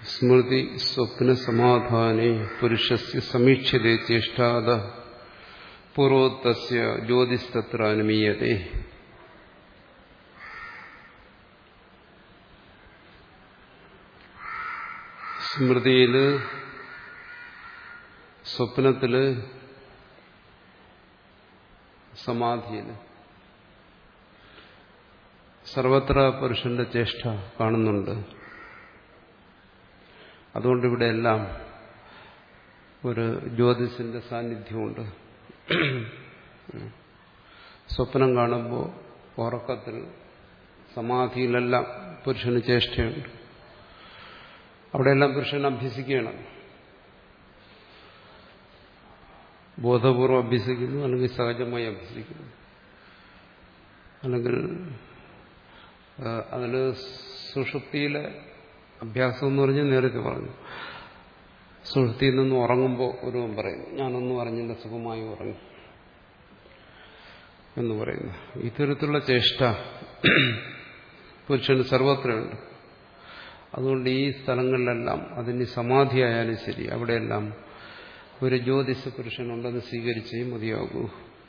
Speaker 1: സ്മൃതി സ്വപ്ന സമാധാനെ പുരുഷസ് സമീക്ഷ്യതേ ചേഷ്ടാത പൂർവോത്തസ്യ ജ്യോതിസ്തത്ര അനുമീയതേ സ്മൃതിയില് സ്വപ്നത്തില് സമാധിയില് സർവത്ര പുരുഷന്റെ ചേഷ്ട കാണുന്നുണ്ട് അതുകൊണ്ട് ഇവിടെ എല്ലാം ഒരു ജ്യോതിസിന്റെ സാന്നിധ്യമുണ്ട് സ്വപ്നം കാണുമ്പോൾ ഉറക്കത്തിൽ സമാധിയിലെല്ലാം പുരുഷന് ചേഷ്ടയുണ്ട് അവിടെയെല്ലാം പുരുഷൻ അഭ്യസിക്കുകയാണ് ബോധപൂർവം അഭ്യസിക്കുന്നു അല്ലെങ്കിൽ സഹജമായി അഭ്യസിക്കുന്നു അല്ലെങ്കിൽ അതിൽ സുഷുപ്തിയിലെ അഭ്യാസം എന്ന് പറഞ്ഞാൽ നേരത്തെ പറഞ്ഞു സുഷുപ്തിയിൽ നിന്ന് ഉറങ്ങുമ്പോൾ ഒരുവൻ പറയുന്നു ഞാനൊന്നും അറിഞ്ഞില്ല സുഖമായി ഉറങ്ങി എന്ന് പറയുന്നു ഇത്തരത്തിലുള്ള ചേഷ്ട പുരുഷന് സർവത്രയുണ്ട് അതുകൊണ്ട് ഈ സ്ഥലങ്ങളിലെല്ലാം അതിന് സമാധിയായാലും ശരി അവിടെയെല്ലാം ഒരു ജ്യോതിഷ പുരുഷനുണ്ടെന്ന് സ്വീകരിച്ചേ മതിയാകൂ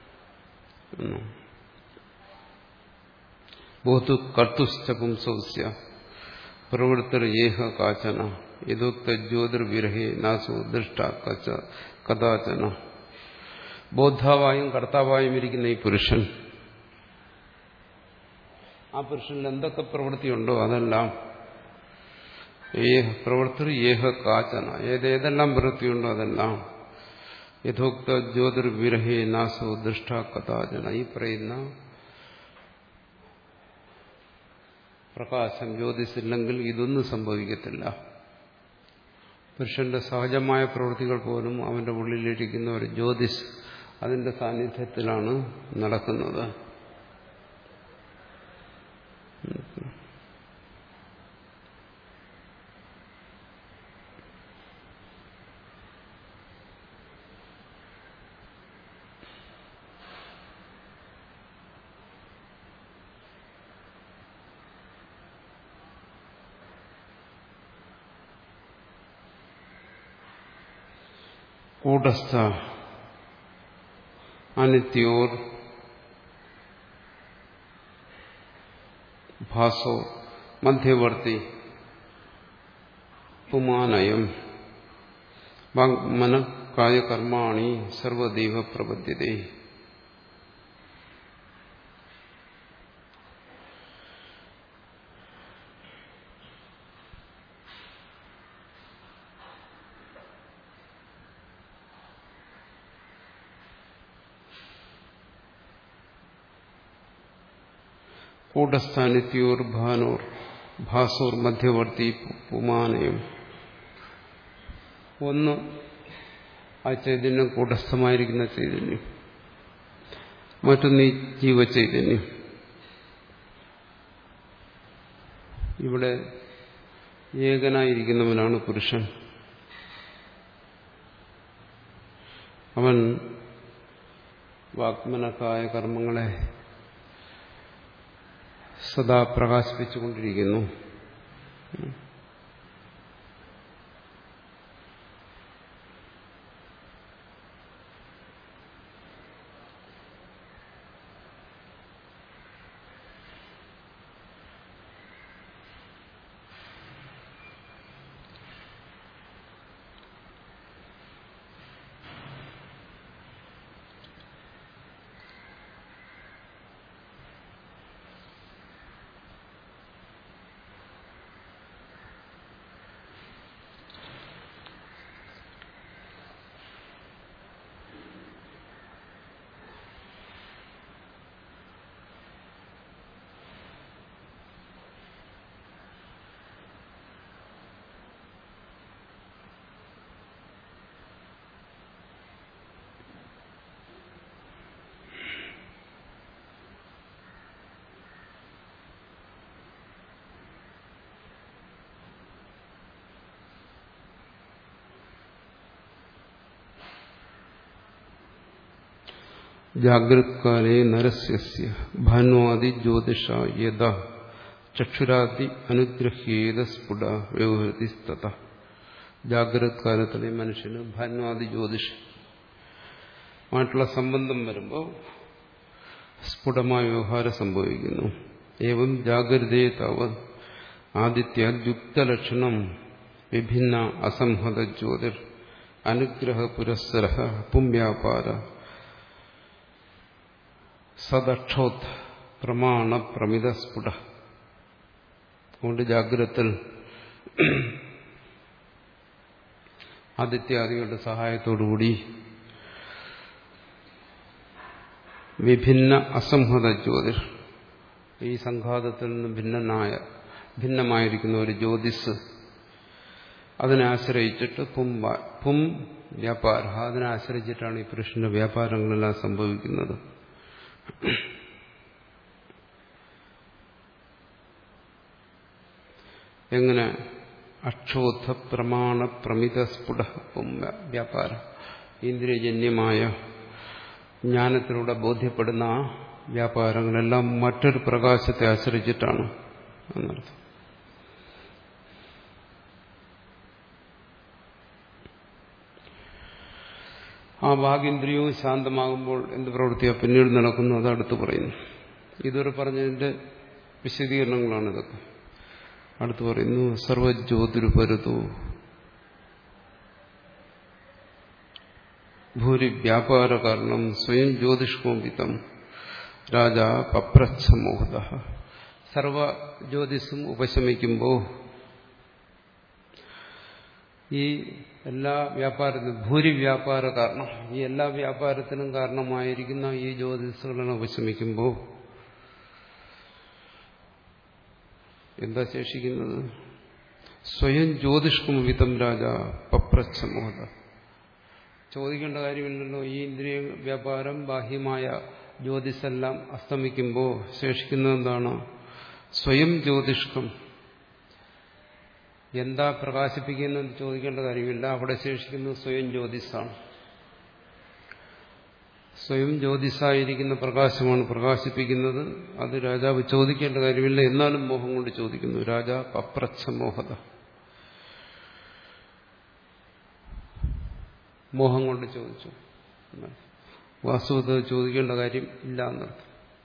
Speaker 1: ബോധു കർത്തുശ്ചപുംസൗസ്യ പ്രവൃത്തർ ഏഹ കാചന യഥോക്ത ജ്യോതിർവിരഹേ നാസു ദൃഷ്ട കച്ച കഥാചന ബോദ്ധാവായും കർത്താവായും ഇരിക്കുന്ന ഈ പുരുഷൻ ആ പുരുഷനിൽ എന്തൊക്കെ പ്രവൃത്തിയുണ്ടോ അതെല്ലാം ഏഹ പ്രവൃത്തി ഏഹ കാചന ഏതേതെല്ലാം പ്രവൃത്തിയുണ്ടോ അതെല്ലാം യഥോക്ത ജ്യോതിർവിരഹേ നാസോ ദൃഷ്ട കഥാചന ഈ പറയുന്ന പ്രകാശം ജ്യോതിസില്ലെങ്കിൽ ഇതൊന്നും സംഭവിക്കത്തില്ല പുരുഷന്റെ സഹജമായ പ്രവൃത്തികൾ പോലും അവന്റെ ഉള്ളിലിരിക്കുന്ന ഒരു ജ്യോതിസ് അതിന്റെ സാന്നിധ്യത്തിലാണ് നടക്കുന്നത് കൂടസ്ഥ അനിത്യോർ ഭാസോ മധ്യവർത്തി പുമാനയം വാങ്മന കായകർമാണി സർവദൈവ പ്രപദ്യതേ കൂടസ്ഥാനിത്യോർ ഭാനോർ ഭാസോർ മധ്യവർത്തി പുമാനയം ഒന്ന് ആ ചൈതന്യം കൂടസ്ഥമായിരിക്കുന്ന ചൈതന്യം മറ്റൊന്ന് ഈ ജീവചൈതന്യം ഇവിടെ ഏകനായിരിക്കുന്നവനാണ് പുരുഷൻ അവൻ വാഗ്മനക്കായ കർമ്മങ്ങളെ സദാ പ്രകാശിപ്പിച്ചുകൊണ്ടിരിക്കുന്നു ജാഗ്രത്കാലേ നരസ്യ ഭാനുവാദി ജ്യോതിഷ യഥ ചക്ഷുരാദി അനുഗ്രഹ്യേത സ്ഫുട വ്യവഹൃതിസ്തത ജാഗ്രത് കാലത്തിലെ മനുഷ്യന് ഭാന്വാദി ജ്യോതിഷ് മായിട്ടുള്ള സംബന്ധം വരുമ്പോൾ സ്ഫുടമായ വ്യവഹാരം സംഭവിക്കുന്നു ഏവം ജാഗ്രതയെ താവത് ആദിത്യ യുക്തലക്ഷണം വിഭിന്ന അസംഹത ജ്യോതിർ അനുഗ്രഹ പുരസ്സര പുംവ്യാപാര സദക്ഷോത് പ്രമാണ പ്രമിത സ്ഫുട അതുകൊണ്ട് ജാഗ്രത്തിൽ ആദിത്യാദികളുടെ സഹായത്തോടുകൂടി വിഭിന്ന അസംഹത ജ്യോതിർ ഈ സംഘാതത്തിൽ നിന്ന് ഭിന്നനായ ഭിന്നമായിരിക്കുന്ന ഒരു ജ്യോതിസ് അതിനെ ആശ്രയിച്ചിട്ട് പും പും വ്യാപാര അതിനെ ആശ്രയിച്ചിട്ടാണ് ഈ പുരുഷന്റെ വ്യാപാരങ്ങളെല്ലാം സംഭവിക്കുന്നത് എങ്ങനെ അക്ഷോധ പ്രമാണ പ്രമിത സ്ഫുട വ്യാപാര ഇന്ദ്രിയജന്യമായ ജ്ഞാനത്തിലൂടെ ബോധ്യപ്പെടുന്ന ആ വ്യാപാരങ്ങളെല്ലാം മറ്റൊരു പ്രകാശത്തെ ആശ്രയിച്ചിട്ടാണ് എന്നർത്ഥം ആ വാഗേന്ദ്രിയവും ശാന്തമാകുമ്പോൾ എന്ത് പ്രവൃത്തിയാ പിന്നീട് നടക്കുന്നു അത് അടുത്ത് പറയുന്നു ഇതുവരെ പറഞ്ഞതിന്റെ വിശദീകരണങ്ങളാണ് ഇതൊക്കെ അടുത്ത് പറയുന്നു സർവജ്യോതിരുപരുതു ഭൂരി വ്യാപാര കാരണം സ്വയം ജ്യോതിഷ്കോപിതം രാജ പപ്രച്ഛമോഹത സർവ ജ്യോതിസും ഉപശമിക്കുമ്പോൾ ഈ എല്ലാ വ്യാപാരത്തിനും ഭൂരി വ്യാപാര കാരണം ഈ എല്ലാ വ്യാപാരത്തിനും കാരണമായിരിക്കുന്ന ഈ ജ്യോതിസുകളെ ഉപശമിക്കുമ്പോൾ എന്താ ശേഷിക്കുന്നത് സ്വയം ജ്യോതിഷ്കുമിതം രാജ പപ്രച്ഛമോഹത ചോദിക്കേണ്ട കാര്യമില്ലല്ലോ ഈ ഇന്ദ്രിയ വ്യാപാരം ബാഹ്യമായ ജ്യോതിഷെല്ലാം അസ്തമിക്കുമ്പോൾ ശേഷിക്കുന്നത് എന്താണ് സ്വയം ജ്യോതിഷ്കം എന്താ പ്രകാശിപ്പിക്കുന്നതെന്ന് ചോദിക്കേണ്ട കാര്യമില്ല അവിടെ ശേഷിക്കുന്നത് സ്വയം ജ്യോതിസാണ് സ്വയം ജ്യോതിസായിരിക്കുന്ന പ്രകാശമാണ് പ്രകാശിപ്പിക്കുന്നത് അത് രാജാവ് ചോദിക്കേണ്ട കാര്യമില്ല എന്നാലും മോഹം കൊണ്ട് ചോദിക്കുന്നു രാജ പപ്രച്ഛ മോഹത മോഹം കൊണ്ട് ചോദിച്ചു വാസ്തവത്തിൽ ചോദിക്കേണ്ട കാര്യം ഇല്ല എന്നർത്ഥം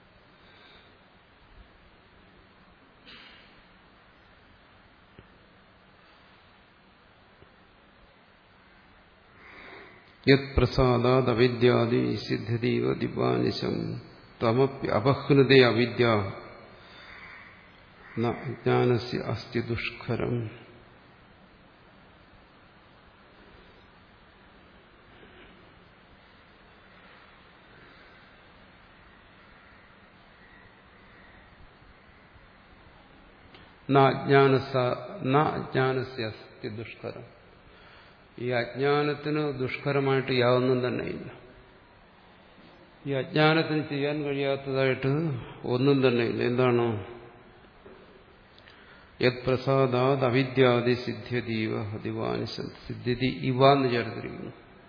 Speaker 1: യത് പ്രസാദാത് അവിദ്യാദി സിദ്ധ്യതീവ ദിവാനിശം തമപ്യ അപഹൃതേ അവിദ്യ ജ്ഞാനസ്യ അസ്തി ദുഷ്കരം അജ്ഞാനസ്യ അസ്തി ദുഷ്കരം ഈ അജ്ഞാനത്തിന് ദുഷ്കരമായിട്ട് യാതൊന്നും തന്നെയില്ല ഈ അജ്ഞാനത്തിന് ചെയ്യാൻ കഴിയാത്തതായിട്ട് ഒന്നും തന്നെയില്ല എന്താണ് യത് പ്രസാദാത് അവിദ്യാദി സിദ്ധ്യതീവ ദിവാനിശം സിദ്ധ്യതി ഇവ എന്ന് ചേർത്തിരിക്കുന്നു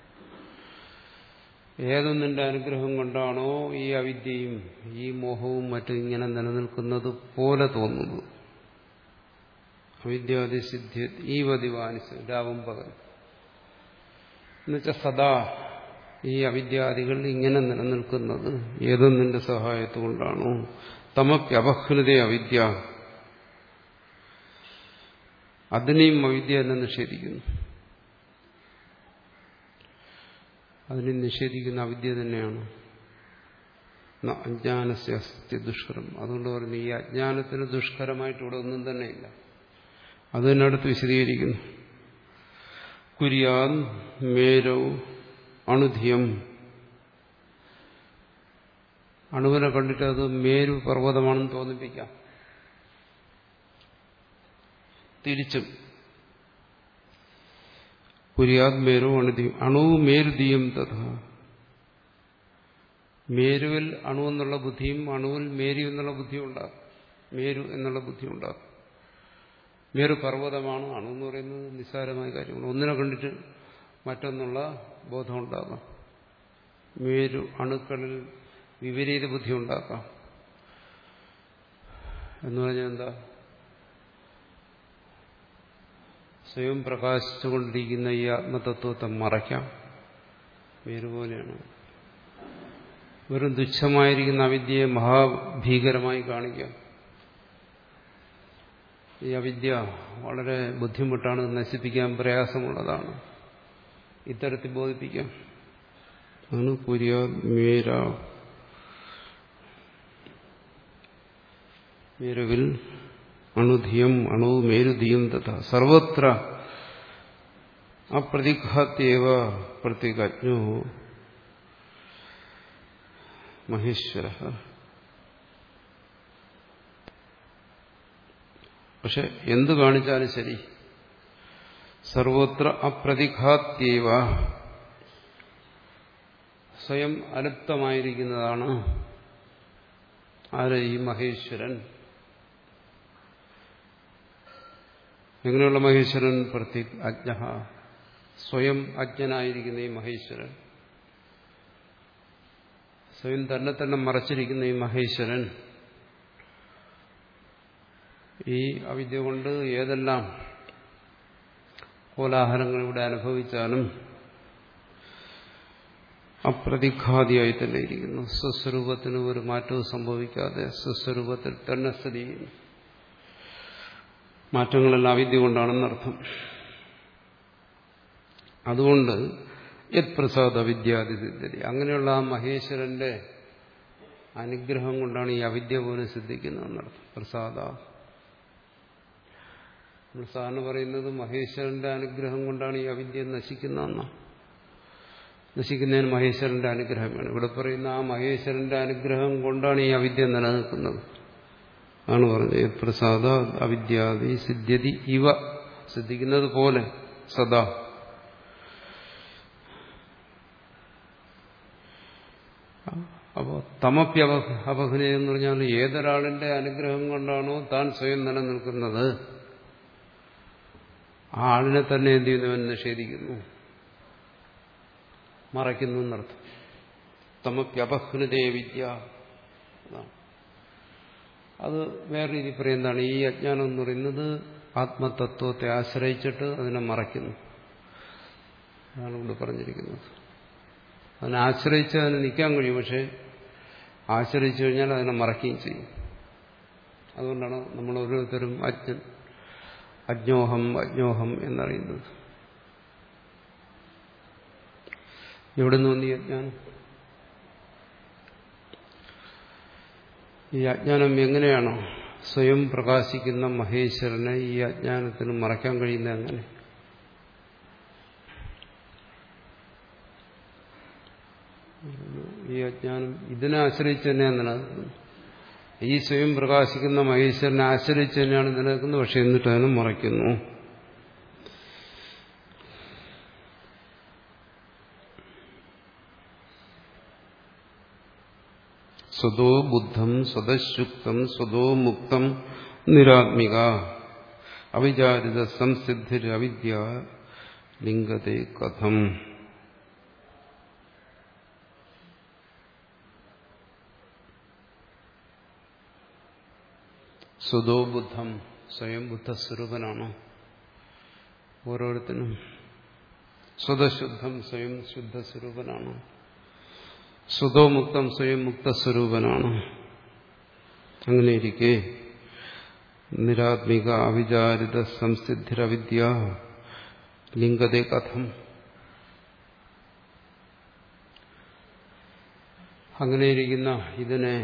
Speaker 1: ഏതൊന്നിന്റെ അനുഗ്രഹം കൊണ്ടാണോ ഈ അവിദ്യയും ഈ മോഹവും മറ്റും ഇങ്ങനെ നിലനിൽക്കുന്നത് പോലെ തോന്നുന്നത് അവിദ്യാദി സിദ്ധ്യ ഈവ ദിവാനിശം രാവും പകൽ എന്നുവെച്ചാൽ സദാ ഈ അവിദ്യാദികൾ ഇങ്ങനെ നിലനിൽക്കുന്നത് ഏതൊന്നിന്റെ സഹായത്തുകൊണ്ടാണോ തമപ്യപഹൃത അവിദ്യ അതിനെയും അവിദ്യ തന്നെ നിഷേധിക്കുന്നു അതിനെ നിഷേധിക്കുന്ന അവിദ്യ തന്നെയാണ് അജ്ഞാനസ്യ അസ്തി ദുഷ്കരം അതുകൊണ്ട് പറഞ്ഞു ഈ അജ്ഞാനത്തിന് ദുഷ്കരമായിട്ട് ഇവിടെ ഒന്നും തന്നെയില്ല അത് തന്നെ അടുത്ത് വിശദീകരിക്കുന്നു കുര്യാൻ മേരോ അണുധിയം അണുവിനെ കണ്ടിട്ട് അത് മേരു പർവ്വതമാണെന്ന് തോന്നിപ്പിക്കാം തിരിച്ചും കുര്യാത് മേരു അണുധിയം അണുവ് മേരുതീയം തഥാ മേരുവിൽ അണു എന്നുള്ള ബുദ്ധിയും അണുവിൽ മേരു എന്നുള്ള ബുദ്ധിയും ഉണ്ടാകും മേരു എന്നുള്ള ബുദ്ധി ഉണ്ടാകും മേരു പർവ്വതമാണ് അണു എന്ന് പറയുന്നത് നിസ്സാരമായ കാര്യമാണ് ഒന്നിനെ കണ്ടിട്ട് മറ്റൊന്നുള്ള ബോധം ഉണ്ടാകാം മേരു അണുക്കളിൽ വിപരീത ബുദ്ധി ഉണ്ടാക്കാം എന്ന് പറഞ്ഞാൽ എന്താ സ്വയം പ്രകാശിച്ചുകൊണ്ടിരിക്കുന്ന ഈ ആത്മതത്വത്തെ മറയ്ക്കാം വേരുപോലെയാണ് വെറും തുച്ഛമായിരിക്കുന്ന അവിദ്യയെ മഹാഭീകരമായി കാണിക്കാം ഈ അവിദ്യ വളരെ ബുദ്ധിമുട്ടാണ് നശിപ്പിക്കാൻ പ്രയാസമുള്ളതാണ് ഇത്തരത്തിൽ ബോധിപ്പിക്കാം ആണ് കുര്യ മേര മേരുവിൽ അണുധിയം അണു മേരുധിയം തഥ സർവത്ര അപ്രതിഘാത്യവ പ്രത്യേകജ്ഞോ മഹേശ്വര പക്ഷെ എന്തു കാണിച്ചാലും ശരി സർവത്ര അപ്രതിഘാത്യവ സ്വയം അലുപ്തമായിരിക്കുന്നതാണ് ആര് ഈ മഹേശ്വരൻ എങ്ങനെയുള്ള മഹേശ്വരൻ പ്രതി അജ്ഞ സ്വയം അജ്ഞനായിരിക്കുന്ന ഈ മഹേശ്വരൻ സ്വയം തന്നെ തന്നെ മറച്ചിരിക്കുന്ന ഈ മഹേശ്വരൻ ഈ അവിദ്യ കൊണ്ട് ഏതെല്ലാം കോലാഹലങ്ങൾ ഇവിടെ അനുഭവിച്ചാലും അപ്രതിഘാതിയായി തന്നെ ഇരിക്കുന്നു സ്വസ്വരൂപത്തിന് ഒരു മാറ്റവും സംഭവിക്കാതെ സ്വസ്വരൂപത്തിൽ തന്നെ സ്ഥിതി ചെയ്യുന്നു മാറ്റങ്ങളെല്ലാം അവിദ്യ കൊണ്ടാണെന്നർത്ഥം അതുകൊണ്ട് യത് പ്രസാദ വിദ്യാതിസിദ്ധി അങ്ങനെയുള്ള ആ മഹേശ്വരന്റെ അനുഗ്രഹം കൊണ്ടാണ് ഈ അവിദ്യ പോലും സിദ്ധിക്കുന്നതെന്നർത്ഥം പ്രസാദ നമ്മൾ സാറിന് പറയുന്നത് മഹേശ്വരന്റെ അനുഗ്രഹം കൊണ്ടാണ് ഈ അവിദ്യ നശിക്കുന്നതെന്നാണ് നശിക്കുന്നതിന് മഹേശ്വരന്റെ അനുഗ്രഹം വേണം ഇവിടെ പറയുന്ന ആ മഹേശ്വരന്റെ അനുഗ്രഹം കൊണ്ടാണ് ഈ അവിദ്യ നിലനിൽക്കുന്നത് ആണ് പറഞ്ഞത് പ്രസാദ അവിദ്യാദി സിദ്ധ്യതി ഇവ സിദ്ധിക്കുന്നത് പോലെ സദാ അപ്പോൾ തമപ്യവ അപഹന എന്ന് പറഞ്ഞാൽ ഏതൊരാളിന്റെ അനുഗ്രഹം കൊണ്ടാണോ താൻ സ്വയം നിലനിൽക്കുന്നത് ആ ആളിനെ തന്നെ എന്ത് ചെയ്യുന്നവൻ നിഷേധിക്കുന്നു മറയ്ക്കുന്നു എന്നർത്ഥം തമപ്യപഹ്നതേ വിദ്യ അത് വേറെ രീതി പറയുന്നതാണ് ഈ അജ്ഞാനം എന്ന് പറയുന്നത് ആത്മതത്വത്തെ ആശ്രയിച്ചിട്ട് അതിനെ മറയ്ക്കുന്നു അതാണ് ഇവിടെ പറഞ്ഞിരിക്കുന്നത് അതിനെ ആശ്രയിച്ച് അതിന് നിൽക്കാൻ കഴിയും പക്ഷെ ആശ്രയിച്ചു കഴിഞ്ഞാൽ അതിനെ മറക്കുകയും ചെയ്യും അതുകൊണ്ടാണ് നമ്മൾ ഓരോരുത്തരും അജ്ഞൻ അജ്ഞോഹം അജ്ഞോഹം എന്നറിയുന്നത് എവിടെ നിന്ന് വന്നു ഈ അജ്ഞാനം ഈ അജ്ഞാനം എങ്ങനെയാണോ സ്വയം പ്രകാശിക്കുന്ന മഹേശ്വരനെ ഈ അജ്ഞാനത്തിന് മറയ്ക്കാൻ കഴിയുന്നത് എങ്ങനെ ഈ അജ്ഞാനം ഇതിനെ ആശ്രയിച്ച് തന്നെയാണ് നിലനിൽക്കുന്നത് ഈ സ്വയം പ്രകാശിക്കുന്ന മഹേശ്വരനെ ആശ്രയിച്ച് തന്നെയാണ് നിലനിൽക്കുന്നത് പക്ഷെ എന്നിട്ട് അതിനെ മറയ്ക്കുന്നു സ്വതോ ബുദ്ധം സ്വതശുക്തം സ്വതോ മുക്തം നിരാത്മിക അവിചാരിത സംസിദ്ധിരവിദ്യ ലിംഗത്തെ കഥം സ്വതോ ബുദ്ധം സ്വയം ബുദ്ധസ്വരൂപനാണ് ഓരോരുത്തരും സ്വതശുദ്ധം സ്വയം ശുദ്ധസ്വരൂപനാണ് സ്വതോമുക്തം സ്വയം മുക്തസ്വരൂപനാണ് അങ്ങനെ ഇരിക്കെ നിരാത്മിക അവിചാരിത സംസിദ്ധിരവിദ്യ ലിംഗതേ കഥം അങ്ങനെ ഇരിക്കുന്ന ഇതിനെ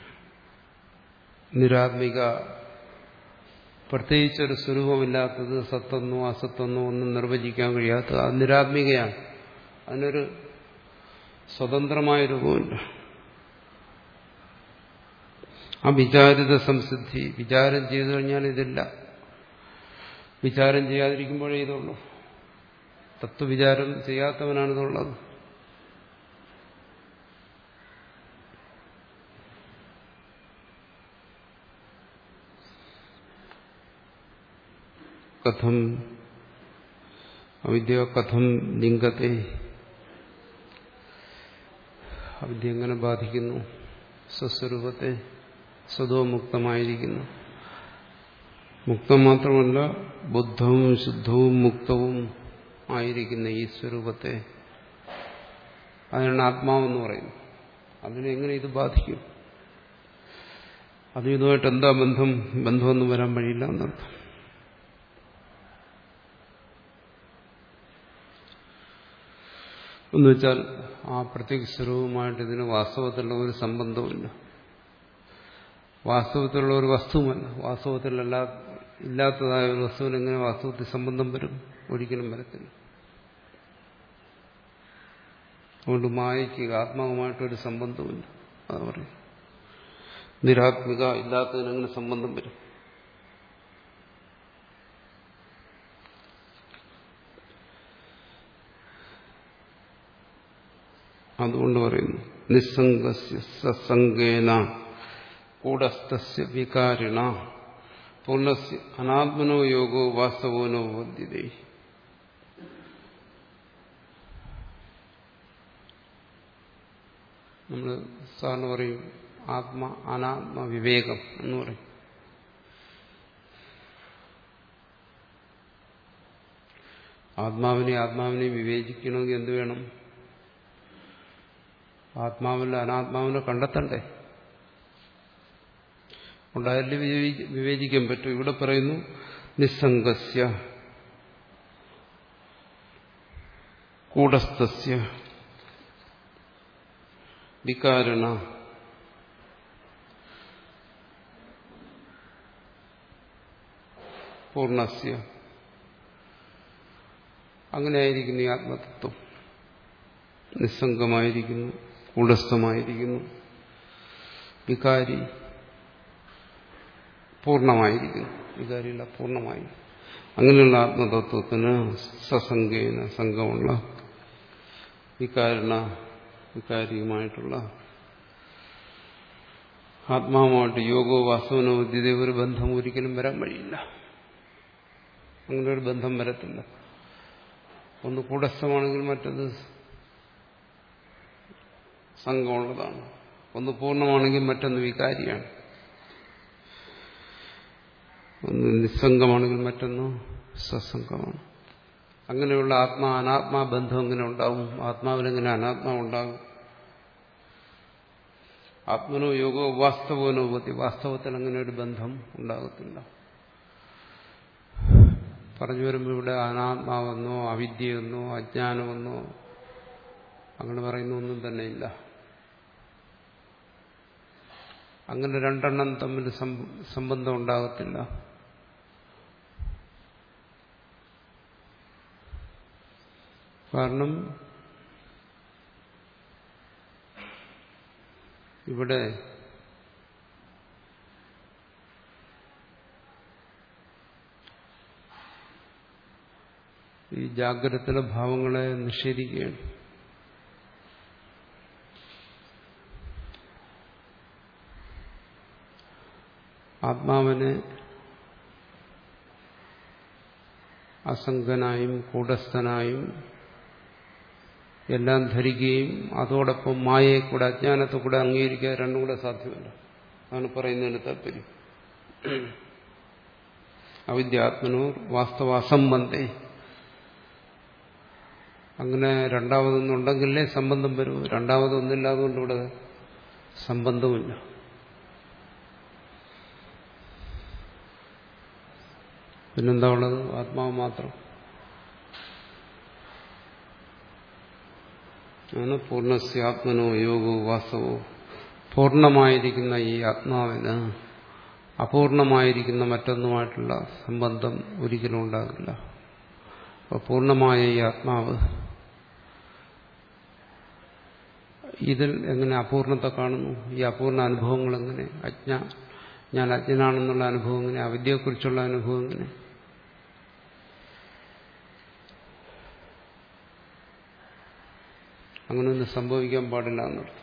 Speaker 1: നിരാത്മിക പ്രത്യേകിച്ചൊരു സ്വരൂപമില്ലാത്തത് സത്തെന്നോ അസത്തെന്നോ ഒന്നും നിർവചിക്കാൻ കഴിയാത്തത് അത് നിരാത്മികയാണ് അതിനൊരു സ്വതന്ത്രമായ രൂപമില്ല ആ വിചാരിത സംസിദ്ധി വിചാരം ചെയ്തു കഴിഞ്ഞാൽ ഇതില്ല വിചാരം ചെയ്യാതിരിക്കുമ്പോഴേ ഇതുള്ളൂ തത്വവിചാരം ചെയ്യാത്തവനാണിതുള്ളത് കഥം അവിദ്യ കഥം ലിംഗത്തെ അവിദ്യ എങ്ങനെ ബാധിക്കുന്നു സ്വസ്വരൂപത്തെ സ്വതോ മുക്തമായിരിക്കുന്നു മുക്തം മാത്രമല്ല ബുദ്ധവും ശുദ്ധവും മുക്തവും ആയിരിക്കുന്ന ഈ സ്വരൂപത്തെ അതിനാണ് ആത്മാവെന്ന് പറയുന്നത് അതിനെങ്ങനെ ഇത് ബാധിക്കും അതും ഇതുമായിട്ട് എന്താ ബന്ധം ബന്ധമൊന്നും വരാൻ വഴിയില്ല എന്നർത്ഥം എന്നുവെച്ചാൽ ആ പ്രത്യേക സ്വരൂപമായിട്ട് ഇതിന് വാസ്തവത്തിലുള്ള ഒരു സംബന്ധവുമില്ല വാസ്തവത്തിലുള്ള ഒരു വസ്തുവല്ല വാസ്തവത്തിലല്ല ഇല്ലാത്തതായ ഒരു വസ്തുവിന് എങ്ങനെ വാസ്തവത്തിൽ സംബന്ധം വരും ഒരിക്കലും വരത്തില്ല അതുകൊണ്ട് മായയ്ക്ക് ആത്മാവുമായിട്ടൊരു സംബന്ധമില്ല അത് പറയും നിരാത്മിക ഇല്ലാത്തതിനെങ്ങനെ സംബന്ധം വരും അതുകൊണ്ട് പറയുന്നു നിസ്സംഗസ്യ സസംഗേന കൂടസ്ഥസ്യ വികാരിണ പൂർണ്ണസ്യ അനാത്മനോ യോഗോ വാസ്തവോനോ ബോധ്യതേ നമ്മൾ സാറിന് പറയും ആത്മ അനാത്മ വിവേകം എന്ന് പറയും ആത്മാവിനെ ആത്മാവിനെ വിവേചിക്കണമെങ്കിൽ എന്ത് വേണം ആത്മാവിലെ അനാത്മാവിനെ കണ്ടെത്തണ്ടേ ഉണ്ടായാലേ വിവേചിക്കാൻ പറ്റും ഇവിടെ പറയുന്നു നിസ്സംഗസ്യ കൂടസ്ഥസ്യ വികാരണ പൂർണ്ണസ്യ അങ്ങനെയായിരിക്കുന്നു ഈ ആത്മതത്വം നിസ്സംഗമായിരിക്കുന്നു കൂടസ്ഥമായിരിക്കുന്നു വികാരി പൂർണ്ണമായിരിക്കുന്നു വികാരിയില്ല പൂർണ്ണമായി അങ്ങനെയുള്ള ആത്മതത്വത്തിന് സസംഗേന സംഘമുള്ള വികാരണ വികാരിയുമായിട്ടുള്ള ആത്മാവുമായിട്ട് യോഗോ വാസ്തവനോ വിദ്യത ഒരു ബന്ധം ഒരിക്കലും വരാൻ വഴിയില്ല അങ്ങനെ ഒരു ബന്ധം വരത്തില്ല ഒന്ന് കൂടസ്ഥമാണെങ്കിൽ മറ്റത് സംഘമുള്ളതാണ് ഒന്ന് പൂർണ്ണമാണെങ്കിൽ മറ്റൊന്ന് വികാരിയാണ് ഒന്ന് നിസ്സംഗമാണെങ്കിൽ മറ്റൊന്ന് സത്സംഗമാണ് അങ്ങനെയുള്ള ആത്മാ അനാത്മാ ബന്ധം എങ്ങനെ ഉണ്ടാവും ആത്മാവിലെങ്ങനെ അനാത്മാവ് ഉണ്ടാകും ആത്മനോ യോഗോ വാസ്തവനോ ബുദ്ധി വാസ്തവത്തിൽ അങ്ങനെ ഒരു ബന്ധം ഉണ്ടാകത്തില്ല പറഞ്ഞു വരുമ്പോൾ ഇവിടെ അനാത്മാവെന്നോ അവിദ്യയെന്നോ അജ്ഞാനമെന്നോ അങ്ങനെ പറയുന്ന ഒന്നും തന്നെ ഇല്ല അങ്ങനെ രണ്ടെണ്ണം തമ്മിൽ സംബന്ധം ഉണ്ടാകത്തില്ല കാരണം ഇവിടെ ഈ ജാഗ്രതത്തിലെ ഭാവങ്ങളെ നിഷേധിക്കുകയാണ് ആത്മാവിനെ അസംഗനായും കൂടസ്ഥനായും എല്ലാം ധരിക്കുകയും അതോടൊപ്പം മായയെ കൂടെ അജ്ഞാനത്തെ കൂടെ അംഗീകരിക്കുക രണ്ടും കൂടെ സാധ്യമല്ല അതാണ് പറയുന്നതിന് താല്പര്യം അവിദ്യാത്മനോ വാസ്തവ അസംബന്ധേ അങ്ങനെ രണ്ടാമതൊന്നുണ്ടെങ്കിലേ സംബന്ധം വരൂ രണ്ടാമതൊന്നില്ലാതുകൊണ്ട് ഇവിടെ സംബന്ധമില്ല പിന്നെന്താ ഉള്ളത് ആത്മാവ് മാത്രം ആണ് പൂർണ്ണസ്യാത്മനോ യോഗോ വാസവോ പൂർണ്ണമായിരിക്കുന്ന ഈ ആത്മാവിന് അപൂർണമായിരിക്കുന്ന മറ്റൊന്നുമായിട്ടുള്ള സംബന്ധം ഒരിക്കലും ഉണ്ടാകില്ല അപ്പോൾ പൂർണ്ണമായ ഈ ആത്മാവ് ഇതിൽ എങ്ങനെ അപൂർണത്തെ കാണുന്നു ഈ അപൂർണ അനുഭവങ്ങൾ എങ്ങനെ അജ്ഞ ഞാൻ അജ്ഞനാണെന്നുള്ള അനുഭവം എങ്ങനെ അവിദ്യയെക്കുറിച്ചുള്ള അനുഭവം എങ്ങനെ അങ്ങനെയൊന്നും സംഭവിക്കാൻ പാടില്ല എന്നർത്ഥം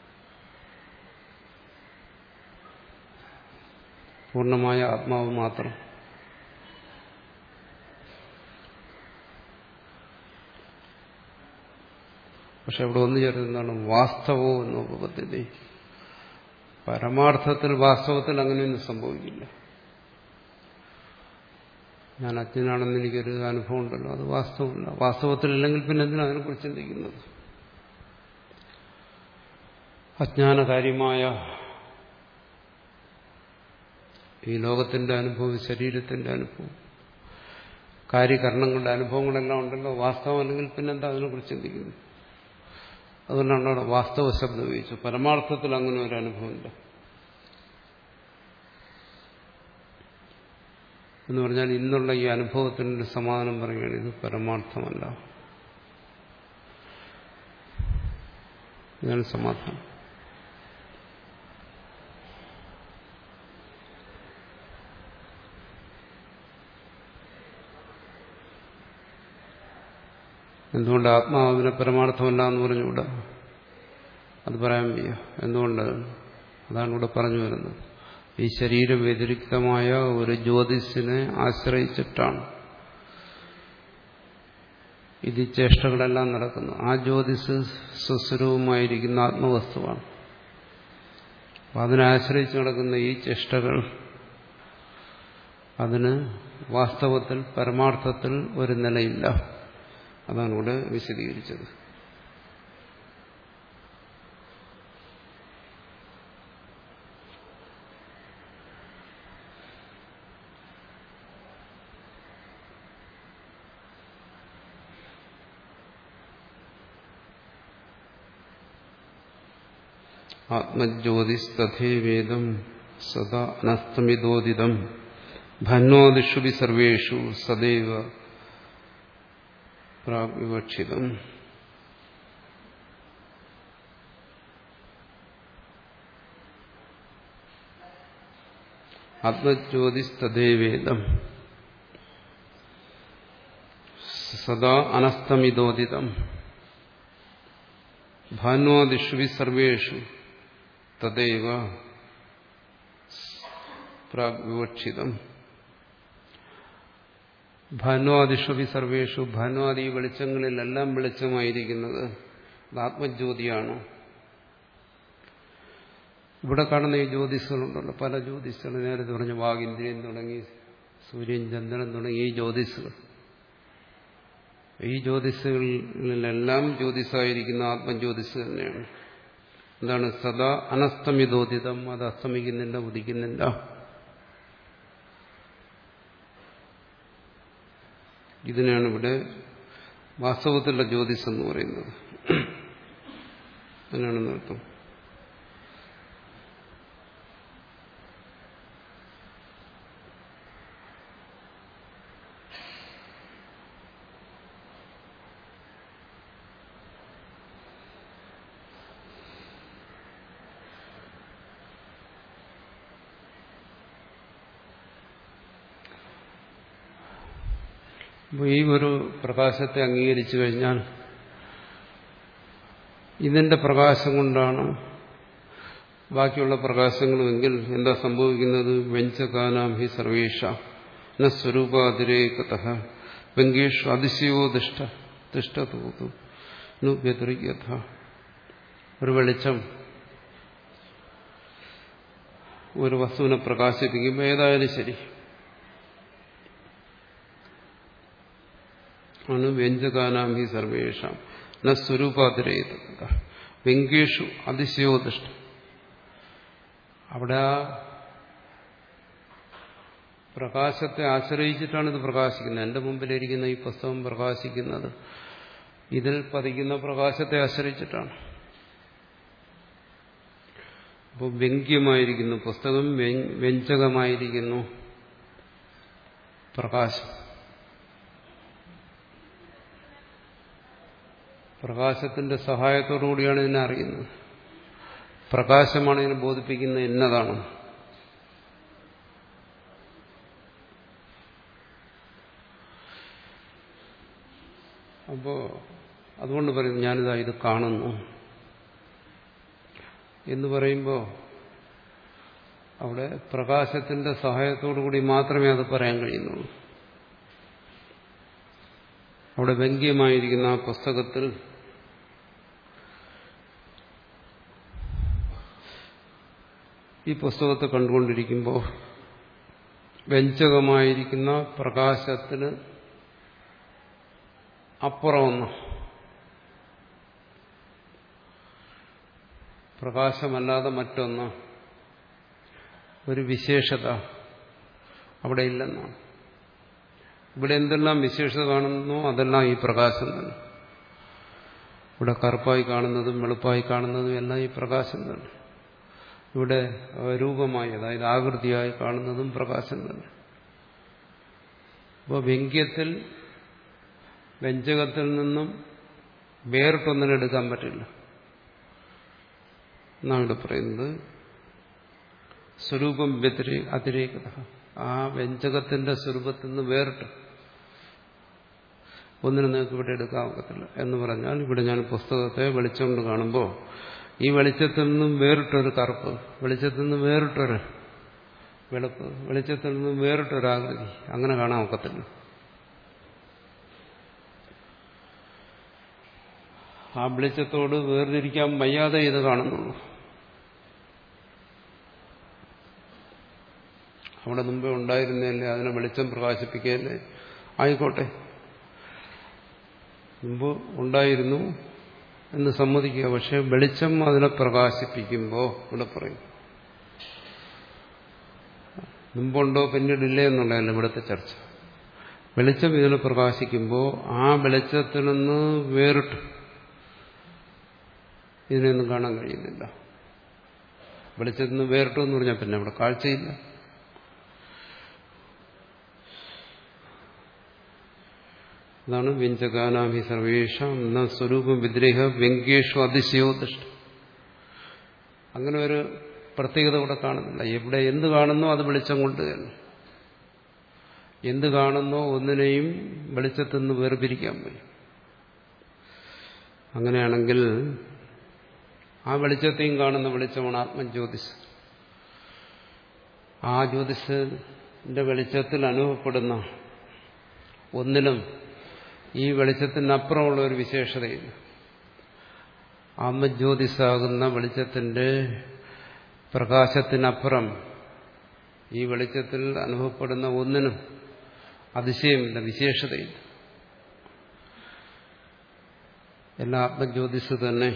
Speaker 1: പൂർണ്ണമായ ആത്മാവ് മാത്രം പക്ഷെ അവിടെ ഒന്ന് ചേർന്നതാണ് വാസ്തവോ എന്ന പദ്ധതി പരമാർത്ഥത്തിൽ വാസ്തവത്തിൽ അങ്ങനെയൊന്നും സംഭവിക്കില്ല ഞാൻ അജ്ഞനാണെന്ന് എനിക്കൊരു അനുഭവം ഉണ്ടല്ലോ അത് വാസ്തവമല്ല വാസ്തവത്തിലില്ലെങ്കിൽ പിന്നെ എന്തിനാ അതിനെക്കുറിച്ച് ചിന്തിക്കുന്നത് അജ്ഞാനകാര്യമായ ഈ ലോകത്തിന്റെ അനുഭവം ശരീരത്തിന്റെ അനുഭവം കാര്യകരണങ്ങളുടെ അനുഭവങ്ങളെല്ലാം ഉണ്ടല്ലോ വാസ്തവം അല്ലെങ്കിൽ പിന്നെന്താ അതിനെക്കുറിച്ച് ചിന്തിക്കുന്നു അതുകൊണ്ടാണ് അവിടെ വാസ്തവ ശബ്ദം ഉപയോഗിച്ചു പരമാർത്ഥത്തിൽ അങ്ങനെ ഒരു അനുഭവമില്ല എന്ന് പറഞ്ഞാൽ ഇന്നുള്ള ഈ അനുഭവത്തിനൊരു സമാധാനം പറയുകയാണ് ഇത് പരമാർത്ഥമല്ല ഇതാണ് സമാധാനം എന്തുകൊണ്ട് ആത്മാവിനെ പരമാർത്ഥമല്ല എന്ന് പറഞ്ഞുകൂടാ അത് പറയാൻ വയ്യ എന്തുകൊണ്ട് അതാണ് ഇവിടെ പറഞ്ഞു വരുന്നത് ഈ ശരീര വ്യതിരിക്തമായ ഒരു ജ്യോതിസിനെ ആശ്രയിച്ചിട്ടാണ് ഇത് ചേഷ്ടകളെല്ലാം നടക്കുന്നു ആ ജ്യോതിസ് സ്വസ്വരൂപമായിരിക്കുന്ന ആത്മവസ്തുവാണ് അപ്പം അതിനെ ആശ്രയിച്ച് നടക്കുന്ന ഈ ചേഷ്ടകൾ അതിന് വാസ്തവത്തിൽ പരമാർത്ഥത്തിൽ ഒരു നിലയില്ല അതാണ് ഇവിടെ വിശദീകരിച്ചത് ആത്മജ്യോതിസ്തഥേ വേദം സദാ അനസ്തമിതോദിതം ഭന്നോദിഷു സർവേഷു സദൈവ പ്രാഗ്വിവക്ഷിതം ആത്മജ്യോതിസ്തദേവേദം സദാ അനസ്തമിതോദിതം ഭാന്വാദിഷു സർവേഷു തദൈവ പ്രാഗ്വിവക്ഷിതം ഭാനുവാദിഷു സർവേഷു ഭാനുവാദി വെളിച്ചങ്ങളിലെല്ലാം വെളിച്ചമായിരിക്കുന്നത് അത് ആത്മജ്യോതിയാണ് ഇവിടെ കാണുന്ന ഈ ജ്യോതിസുകളുണ്ടല്ലോ പല ജ്യോതിസുകൾ നേരത്തെ പറഞ്ഞു വാഗിന്ദ്രിയൻ തുടങ്ങി സൂര്യൻ ചന്ദ്രൻ തുടങ്ങി ഈ ജ്യോതിസുകൾ ഈ ജ്യോതിസുകളിലെല്ലാം ജ്യോതിസായിരിക്കുന്ന ആത്മജ്യോതിസ് തന്നെയാണ് എന്താണ് സദാ അനസ്തമിതോദിതം അത് അസ്തമിക്കുന്നില്ല ഉദിക്കുന്നില്ല ഇതിനാണ് ഇവിടെ വാസ്തവത്തിലുള്ള ജ്യോതിസ് എന്ന് പറയുന്നത് അതിനാണ് അർത്ഥം അപ്പോൾ ഈ ഒരു പ്രകാശത്തെ അംഗീകരിച്ചു കഴിഞ്ഞാൽ ഇതിന്റെ പ്രകാശം കൊണ്ടാണ് ബാക്കിയുള്ള പ്രകാശങ്ങളുമെങ്കിൽ എന്താ സംഭവിക്കുന്നത് വെഞ്ചകാനാം ഹി സർവേഷ ന സ്വരൂപാതിരേകത വെങ്കേഷു അതിശയോ ദിഷ്ട തിഷ്ടതൂതു നു വ്യതിരികഥ ഒരു വെളിച്ചം ഒരു വസ്തുവിനെ പ്രകാശിപ്പിക്കുമ്പോൾ ഏതായാലും ശരി ആണ് വ്യഞ്ജകാനാം ഹി സർവേഷാം ന സ്വരൂപാതിരേത വെങ്കേഷു അതിശയോദിഷ്ട അവിടെ ആ പ്രകാശത്തെ ആശ്രയിച്ചിട്ടാണ് ഇത് പ്രകാശിക്കുന്നത് എന്റെ മുമ്പിലിരിക്കുന്ന ഈ പുസ്തകം പ്രകാശിക്കുന്നത് ഇതിൽ പതിക്കുന്ന പ്രകാശത്തെ ആശ്രയിച്ചിട്ടാണ് അപ്പോൾ വ്യംഗ്യമായിരിക്കുന്നു പുസ്തകം വ്യഞ്ജകമായിരിക്കുന്നു പ്രകാശം പ്രകാശത്തിന്റെ സഹായത്തോടുകൂടിയാണ് ഇതിനെ അറിയുന്നത് പ്രകാശമാണ് ഇതിനെ ബോധിപ്പിക്കുന്നത് എന്നതാണ് അപ്പോ അതുകൊണ്ട് പറയുന്നു ഞാനിതാ ഇത് കാണുന്നു എന്ന് പറയുമ്പോൾ അവിടെ പ്രകാശത്തിന്റെ സഹായത്തോടു കൂടി മാത്രമേ അത് പറയാൻ കഴിയുന്നുള്ളൂ അവിടെ വ്യംഗ്യമായിരിക്കുന്ന ആ പുസ്തകത്തിൽ ഈ പുസ്തകത്തെ കണ്ടുകൊണ്ടിരിക്കുമ്പോൾ വ്യഞ്ചകമായിരിക്കുന്ന പ്രകാശത്തിന് അപ്പുറമൊന്ന് പ്രകാശമല്ലാതെ മറ്റൊന്ന് ഒരു വിശേഷത അവിടെ ഇല്ലെന്നാണ് ഇവിടെ എന്തെല്ലാം വിശേഷത കാണുന്നു അതെല്ലാം ഈ പ്രകാശം തന്നെ ഇവിടെ കറുപ്പായി കാണുന്നതും വെളുപ്പായി കാണുന്നതും എല്ലാം ഈ പ്രകാശം തന്നെ ഇവിടെ രൂപമായി അതായത് ആകൃതിയായി കാണുന്നതും പ്രകാശം തന്നെ അപ്പോൾ വ്യംഗ്യത്തിൽ വ്യഞ്ജകത്തിൽ നിന്നും വേറിട്ടൊന്നിനും എടുക്കാൻ പറ്റില്ല എന്നാണ് ഇവിടെ പറയുന്നത് സ്വരൂപം വ്യതിരേ അതിരേകത ആ വ്യഞ്ജകത്തിന്റെ സ്വരൂപത്തിൽ നിന്ന് വേറിട്ട് ഒന്നിനും നിങ്ങൾക്ക് ഇവിടെ എടുക്കാൻ ഒക്കത്തില്ല എന്ന് പറഞ്ഞാൽ ഇവിടെ ഞാൻ പുസ്തകത്തെ വെളിച്ചം കാണുമ്പോൾ ഈ വെളിച്ചത്തിൽ നിന്നും വേറിട്ടൊരു കറുപ്പ് വെളിച്ചത്തിൽ നിന്ന് വേറിട്ടൊരു വെളുപ്പ് വെളിച്ചത്തിൽ നിന്നും വേറിട്ടൊരാകൃതി അങ്ങനെ കാണാൻ ഒക്കത്തില്ല ആ വെളിച്ചത്തോട് വേർതിരിക്കാൻ വയ്യാതെ ഇത് കാണുന്നുള്ളൂ അവിടെ മുമ്പേ ഉണ്ടായിരുന്നല്ലേ അതിനെ വെളിച്ചം പ്രകാശിപ്പിക്കുകയല്ലേ ആയിക്കോട്ടെ മുമ്പ് ഉണ്ടായിരുന്നു എന്ന് സമ്മതിക്കുക പക്ഷെ വെളിച്ചം അതിനെ പ്രകാശിപ്പിക്കുമ്പോൾ ഇവിടെ പറയും മുമ്പുണ്ടോ പിന്നീടില്ലേ എന്നുള്ളതല്ല ഇവിടുത്തെ ചർച്ച വെളിച്ചം ഇതിനെ പ്രകാശിക്കുമ്പോൾ ആ വെളിച്ചത്തിൽ നിന്ന് വേറിട്ട് ഇതിനെയൊന്നും കാണാൻ കഴിയുന്നില്ല വെളിച്ചത്തിൽ നിന്ന് വേറിട്ടു എന്ന് പറഞ്ഞാൽ പിന്നെ അവിടെ കാഴ്ചയില്ല അതാണ് വ്യഞ്ജകാനാഭി സർവേഷാം എന്ന സ്വരൂപം വിദ്രേഹ വ്യംഗ്യേഷു അതിശയോദിഷ്ട അങ്ങനെ ഒരു പ്രത്യേകത ഇവിടെ കാണുന്നില്ല എവിടെ എന്ത് കാണുന്നോ അത് വെളിച്ചം കൊണ്ട് തന്നെ എന്ത് കാണുന്നോ ഒന്നിനെയും വെളിച്ചത്തിൽ നിന്ന് വേർപിരിക്കാൻ പറ്റും അങ്ങനെയാണെങ്കിൽ ആ വെളിച്ചത്തെയും കാണുന്ന വെളിച്ചമാണ് ആത്മജ്യോതിസ് ആ ജ്യോതിഷന്റെ വെളിച്ചത്തിൽ അനുഭവപ്പെടുന്ന ഒന്നിനും ഈ വെളിച്ചത്തിനപ്പുറമുള്ള ഒരു വിശേഷതയില്ല ആത്മജ്യോതിസാകുന്ന വെളിച്ചത്തിന്റെ പ്രകാശത്തിനപ്പുറം ഈ വെളിച്ചത്തിൽ അനുഭവപ്പെടുന്ന ഒന്നിനും അതിശയമില്ല വിശേഷതയില്ല എല്ലാ ആത്മജ്യോതിസ് തന്നെ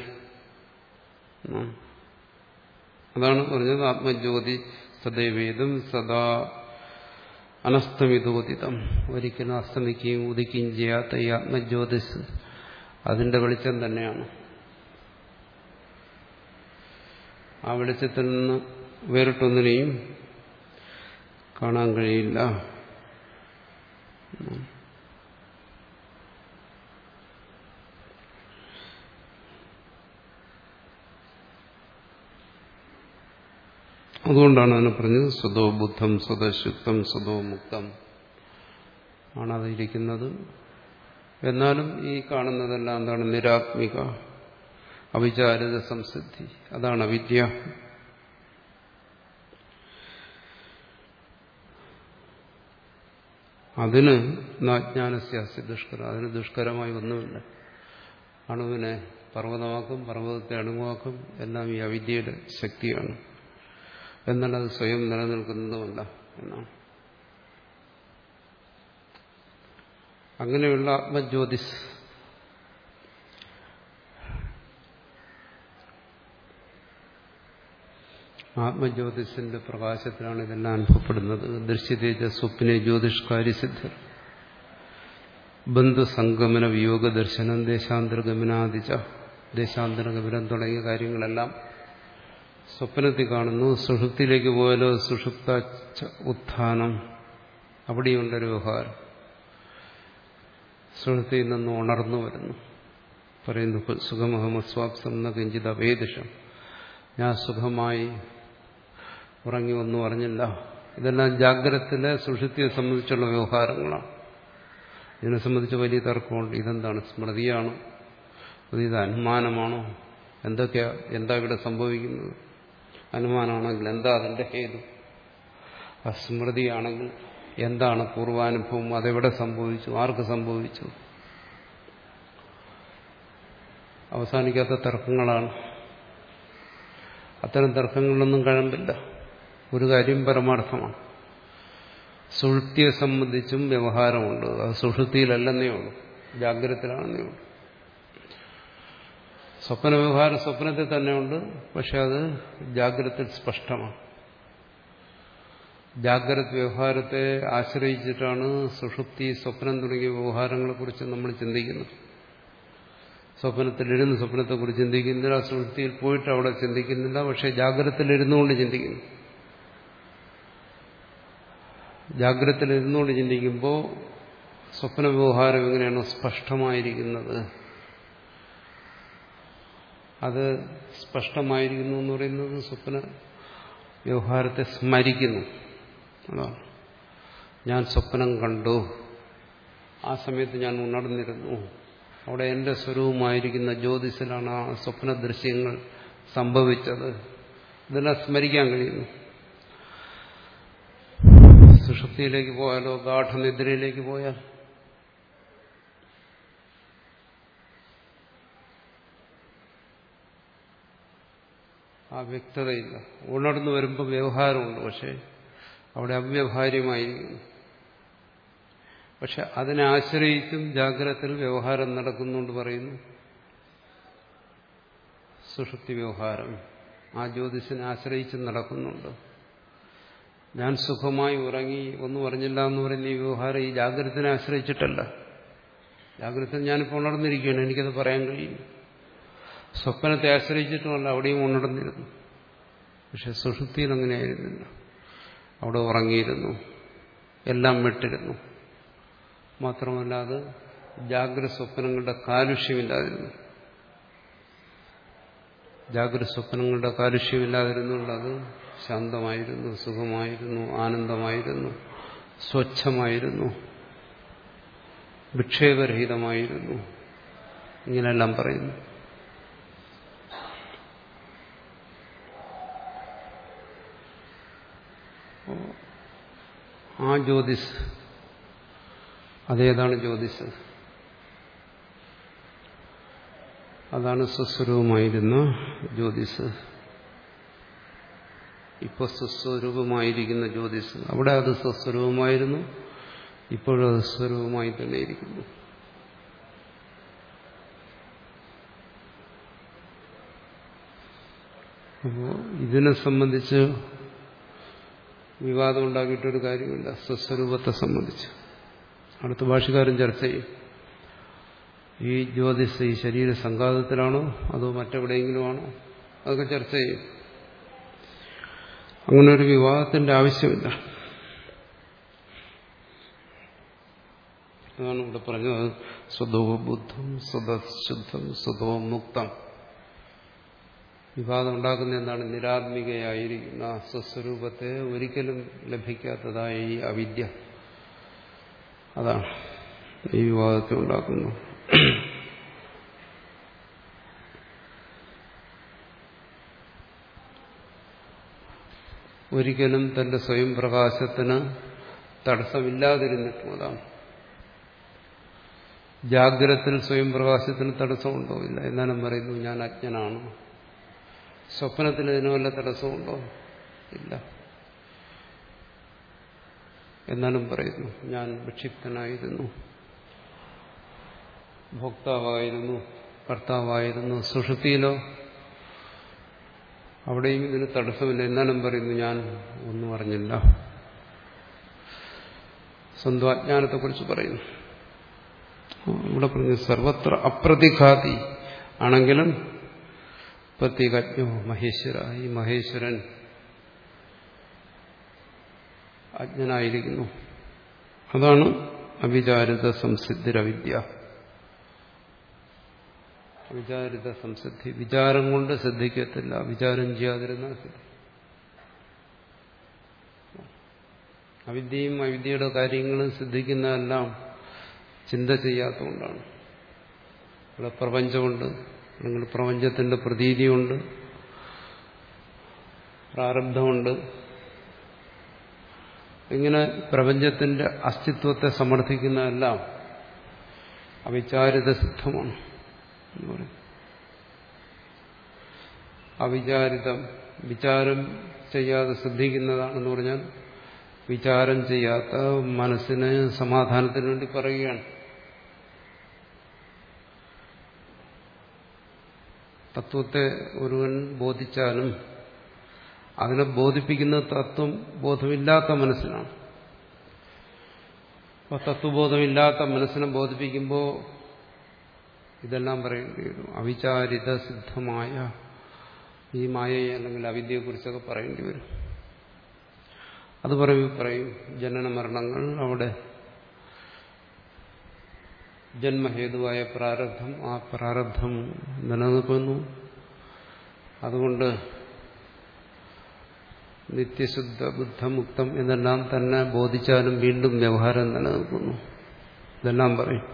Speaker 1: അതാണ് പറഞ്ഞത് ആത്മജ്യോതി സദൈവേദം സദാ അനസ്തമിതോദിതം ഒരിക്കലും അസ്തമിക്കുകയും ഉദിക്കുകയും ചെയ്യാത്ത ഈ ആത്മജ്യോതിസ് അതിന്റെ വെളിച്ചം തന്നെയാണ് ആ വെളിച്ചത്തിൽ നിന്ന് വേറിട്ടൊന്നിനെയും കാണാൻ കഴിയില്ല അതുകൊണ്ടാണ് അതിനെ പറഞ്ഞത് സ്വതോ ബുദ്ധം സ്വതശുദ്ധം സ്വതോ മുക്തം ആണതിരിക്കുന്നത് എന്നാലും ഈ കാണുന്നതെല്ലാം എന്താണ് നിരാത്മിക അവിചാരിത സംസിദ്ധി അതാണ് അവിദ്യ അതിന് നാജ്ഞാനസ്യാസ്യ ദുഷ്കരം അതിന് ദുഷ്കരമായി ഒന്നുമില്ല അണുവിനെ പർവ്വതമാക്കും പർവ്വതത്തെ അണുവാക്കും എല്ലാം ഈ അവിദ്യയുടെ ശക്തിയാണ് എന്നാൽ അത് സ്വയം നിലനിൽക്കുന്നതുമല്ല എന്നാണ് അങ്ങനെയുള്ള ആത്മജ്യോതിസ് ആത്മജ്യോതിസിന്റെ പ്രകാശത്തിലാണ് ഇതെല്ലാം അനുഭവപ്പെടുന്നത് ദൃശ്യതേജ സ്വപ്നെ ജ്യോതിഷ്കാരി സിദ്ധർ ബന്ധുസംഗമന വിയോഗ ദർശനം ദേശാന്തരഗമനാദിച്ച ദേശാന്തരഗമനം തുടങ്ങിയ കാര്യങ്ങളെല്ലാം സ്വപ്നത്തിൽ കാണുന്നു സുഷുപ്തിയിലേക്ക് പോയാലോ സുഷുപ്ത ഉത്ഥാനം അവിടെയുണ്ടൊരു വ്യവഹാരം സുഷുപ്തിയിൽ നിന്ന് ഉണർന്നു വരുന്നു പറയുന്നു സുഖമഹമസ്വാപ്സം എന്ന കിഞ്ചിത് അവേദിഷം ഞാൻ സുഖമായി ഉറങ്ങി ഒന്നും അറിഞ്ഞില്ല ഇതെല്ലാം ജാഗ്രതത്തിലെ സുഷുപ്തിയെ സംബന്ധിച്ചുള്ള വ്യവഹാരങ്ങളാണ് ഇതിനെ സംബന്ധിച്ച് വലിയ തർക്കമുണ്ട് ഇതെന്താണ് സ്മൃതിയാണോ ഇത് അനുമാനമാണോ എന്തൊക്കെയാ എന്താ ഇവിടെ സംഭവിക്കുന്നത് അനുമാനമാണെങ്കിൽ എന്താ അതിന്റെ ഹേതു അസ്മൃതിയാണെങ്കിൽ എന്താണ് പൂർവാനുഭവം അതെവിടെ സംഭവിച്ചു ആർക്ക് സംഭവിച്ചു അവസാനിക്കാത്ത തർക്കങ്ങളാണ് അത്തരം തർക്കങ്ങളിലൊന്നും കഴമ്പില്ല ഒരു കാര്യം പരമാർത്ഥമാണ് സുഷുപ്തിയെ സംബന്ധിച്ചും വ്യവഹാരമുണ്ട് അത് സുഷുപ്തിയിലല്ലെന്നേ ഉള്ളൂ ജാഗ്രതത്തിലാണെന്നേ ഉള്ളൂ സ്വപ്ന വ്യവഹാരം സ്വപ്നത്തിൽ തന്നെയുണ്ട് പക്ഷെ അത് ജാഗ്രതത്തിൽ സ്പഷ്ടമാണ് ജാഗ്രത വ്യവഹാരത്തെ ആശ്രയിച്ചിട്ടാണ് സുഷുപ്തി സ്വപ്നം തുടങ്ങിയ വ്യവഹാരങ്ങളെക്കുറിച്ച് നമ്മൾ ചിന്തിക്കുന്നത് സ്വപ്നത്തിലിരുന്ന് സ്വപ്നത്തെക്കുറിച്ച് ചിന്തിക്കുന്നില്ല സുഷുപ്തിയിൽ പോയിട്ട് അവിടെ ചിന്തിക്കുന്നില്ല പക്ഷെ ജാഗ്രതത്തിലിരുന്നുകൊണ്ട് ചിന്തിക്കുന്നു ജാഗ്രതത്തിലിരുന്നുകൊണ്ട് ചിന്തിക്കുമ്പോൾ സ്വപ്ന വ്യവഹാരം എങ്ങനെയാണ് സ്പഷ്ടമായിരിക്കുന്നത് അത് സ്പഷ്ടമായിരിക്കുന്നു എന്ന് പറയുന്നത് സ്വപ്ന വ്യവഹാരത്തെ സ്മരിക്കുന്നു അതാണ് ഞാൻ സ്വപ്നം കണ്ടു ആ സമയത്ത് ഞാൻ ഉണർന്നിരുന്നു അവിടെ എന്റെ സ്വരൂപമായിരിക്കുന്ന ജ്യോതിസിലാണ് ആ സ്വപ്ന ദൃശ്യങ്ങൾ സംഭവിച്ചത് ഇതെല്ലാം സ്മരിക്കാൻ കഴിയുന്നു സുഷുപ്തിയിലേക്ക് പോയാലോ ഗാഠനിദ്രയിലേക്ക് പോയാൽ ആ വ്യക്തതയില്ല ഉണർന്നു വരുമ്പോൾ വ്യവഹാരമുണ്ട് പക്ഷെ അവിടെ അവ്യവഹാര്യമായിരിക്കുന്നു പക്ഷെ അതിനെ ആശ്രയിച്ചും ജാഗ്രതത്തിൽ വ്യവഹാരം നടക്കുന്നുണ്ട് പറയുന്നു സുഷുപ്തി വ്യവഹാരം ആ ജ്യോതിസിനെ ആശ്രയിച്ചും നടക്കുന്നുണ്ട് ഞാൻ സുഖമായി ഉറങ്ങി ഒന്നും അറിഞ്ഞില്ല എന്ന് പറയുന്ന ഈ വ്യവഹാരം ഈ ജാഗ്രതത്തിനെ ആശ്രയിച്ചിട്ടല്ല ജാഗ്രത ഞാനിപ്പോൾ ഉണർന്നിരിക്കുകയാണ് എനിക്കത് പറയാൻ കഴിയും സ്വപ്നത്തെ ആശ്രയിച്ചിട്ടുമല്ല അവിടെയും ഉണർന്നിരുന്നു പക്ഷെ സുഷുപ്തിയിൽ അങ്ങനെയായിരുന്നില്ല അവിടെ ഉറങ്ങിയിരുന്നു എല്ലാം വിട്ടിരുന്നു മാത്രമല്ല അത് ജാഗ്രത സ്വപ്നങ്ങളുടെ കാലുഷ്യമില്ലാതിരുന്നു ജാഗ്രത സ്വപ്നങ്ങളുടെ കാലുഷ്യമില്ലാതിരുന്നുള്ളത് ശാന്തമായിരുന്നു സുഖമായിരുന്നു ആനന്ദമായിരുന്നു സ്വച്ഛമായിരുന്നു വിക്ഷേപരഹിതമായിരുന്നു ഇങ്ങനെയെല്ലാം പറയുന്നു ആ ജ്യോതിസ് അതേതാണ് ജ്യോതിസ് അതാണ് സ്വസ്വരൂപമായിരുന്ന ജ്യോതിസ് ഇപ്പോൾ സ്വസ്വരൂപമായിരിക്കുന്ന ജ്യോതിസ് അവിടെ അത് സ്വസ്വരൂപമായിരുന്നു ഇപ്പോഴും അത് സ്വരൂപമായി തന്നെ ഇരിക്കുന്നു അപ്പോൾ ഇതിനെ സംബന്ധിച്ച് വിവാദം ഉണ്ടാക്കിയിട്ടൊരു കാര്യമില്ല സ്വസ്വരൂപത്തെ സംബന്ധിച്ച് അടുത്ത ഭാഷകാരൻ ചർച്ച ചെയ്യും ഈ ജ്യോതിസ് ഈ ശരീര സംഘാതത്തിലാണോ അതോ മറ്റെവിടെയെങ്കിലും ആണോ അതൊക്കെ ചർച്ച ചെയ്യും അങ്ങനെ ഒരു വിവാദത്തിന്റെ ആവശ്യമില്ല അതാണ് ഇവിടെ പറഞ്ഞത് സ്വതോ ബുദ്ധം സ്വതശുദ്ധം സ്വതോ മുക്തം വിവാദം ഉണ്ടാക്കുന്ന എന്താണ് നിരാത്മികയായിരിക്കുന്ന സ്വസ്വരൂപത്തെ ഒരിക്കലും ലഭിക്കാത്തതായ ഈ അവിദ്യ അതാണ് ഈ വിവാദത്തെ ഉണ്ടാക്കുന്നു ഒരിക്കലും തന്റെ സ്വയം പ്രകാശത്തിന് തടസ്സമില്ലാതിരുന്നിട്ടും അതാണ് ജാഗ്രത്തിൽ സ്വയം പ്രകാശത്തിന് തടസ്സമുണ്ടോ ഇല്ല എന്നാലും പറയുന്നു ഞാൻ അജ്ഞനാണ് സ്വപ്നത്തിൽ ഇതിന് വല്ല തടസ്സമുണ്ടോ ഇല്ല എന്നാലും പറയുന്നു ഞാൻ വിക്ഷിപ്തനായിരുന്നു ഭോക്താവായിരുന്നു കർത്താവായിരുന്നു സുഷുതിയിലോ അവിടെയും ഇതിന് തടസ്സമില്ല എന്നാലും പറയുന്നു ഞാൻ ഒന്നും അറിഞ്ഞില്ല സ്വന്തം അജ്ഞാനത്തെക്കുറിച്ച് പറയുന്നു ഇവിടെ പറഞ്ഞു സർവത്ര അപ്രതിഘാതി ആണെങ്കിലും പ്രത്യേകജ്ഞോ മഹേശ്വര ഈ മഹേശ്വരൻ അജ്ഞനായിരിക്കുന്നു അതാണ് അവിചാരിത സംസിദ്ധിരവിദ്യ വിചാരിത സംസിദ്ധി വിചാരം കൊണ്ട് സിദ്ധിക്കത്തില്ല വിചാരം ചെയ്യാതിരുന്ന സിദ്ധി അവിദ്യയും അവിദ്യയുടെ കാര്യങ്ങളും സിദ്ധിക്കുന്നതെല്ലാം ചിന്ത ചെയ്യാത്തതുകൊണ്ടാണ് ഇവിടെ പ്രപഞ്ചമുണ്ട് അല്ലെങ്കിൽ പ്രപഞ്ചത്തിന്റെ പ്രതീതിയുണ്ട് പ്രാരബ്ധമുണ്ട് ഇങ്ങനെ പ്രപഞ്ചത്തിന്റെ അസ്തിത്വത്തെ സമർത്ഥിക്കുന്നതെല്ലാം അവിചാരിത സിദ്ധമാണ് എന്ന് പറയും അവിചാരിതം വിചാരം ചെയ്യാതെ സിദ്ധിക്കുന്നതാണെന്ന് പറഞ്ഞാൽ വിചാരം ചെയ്യാത്ത മനസ്സിന് സമാധാനത്തിന് വേണ്ടി പറയുകയാണ് തത്വത്തെ ഒരുവൻ ബോധിച്ചാലും അതിനെ ബോധിപ്പിക്കുന്ന തത്വം ബോധമില്ലാത്ത മനസ്സിനാണ് അപ്പോൾ തത്വബോധമില്ലാത്ത മനസ്സിനെ ബോധിപ്പിക്കുമ്പോൾ ഇതെല്ലാം പറയേണ്ടി വരും അവിചാരിത സിദ്ധമായ ഈ മായയെ അല്ലെങ്കിൽ അവിദ്യയെക്കുറിച്ചൊക്കെ പറയേണ്ടി വരും അത് പറയും പറയും ജനന മരണങ്ങൾ അവിടെ ജന്മഹേതുവായ പ്രാരബ്ധം ആ പ്രാരബ്ധം നിലനിൽക്കുന്നു അതുകൊണ്ട് നിത്യശുദ്ധ ബുദ്ധമുക്തം എന്നെല്ലാം തന്നെ ബോധിച്ചാലും വീണ്ടും വ്യവഹാരം നിലനിൽക്കുന്നു ഇതെല്ലാം പറയും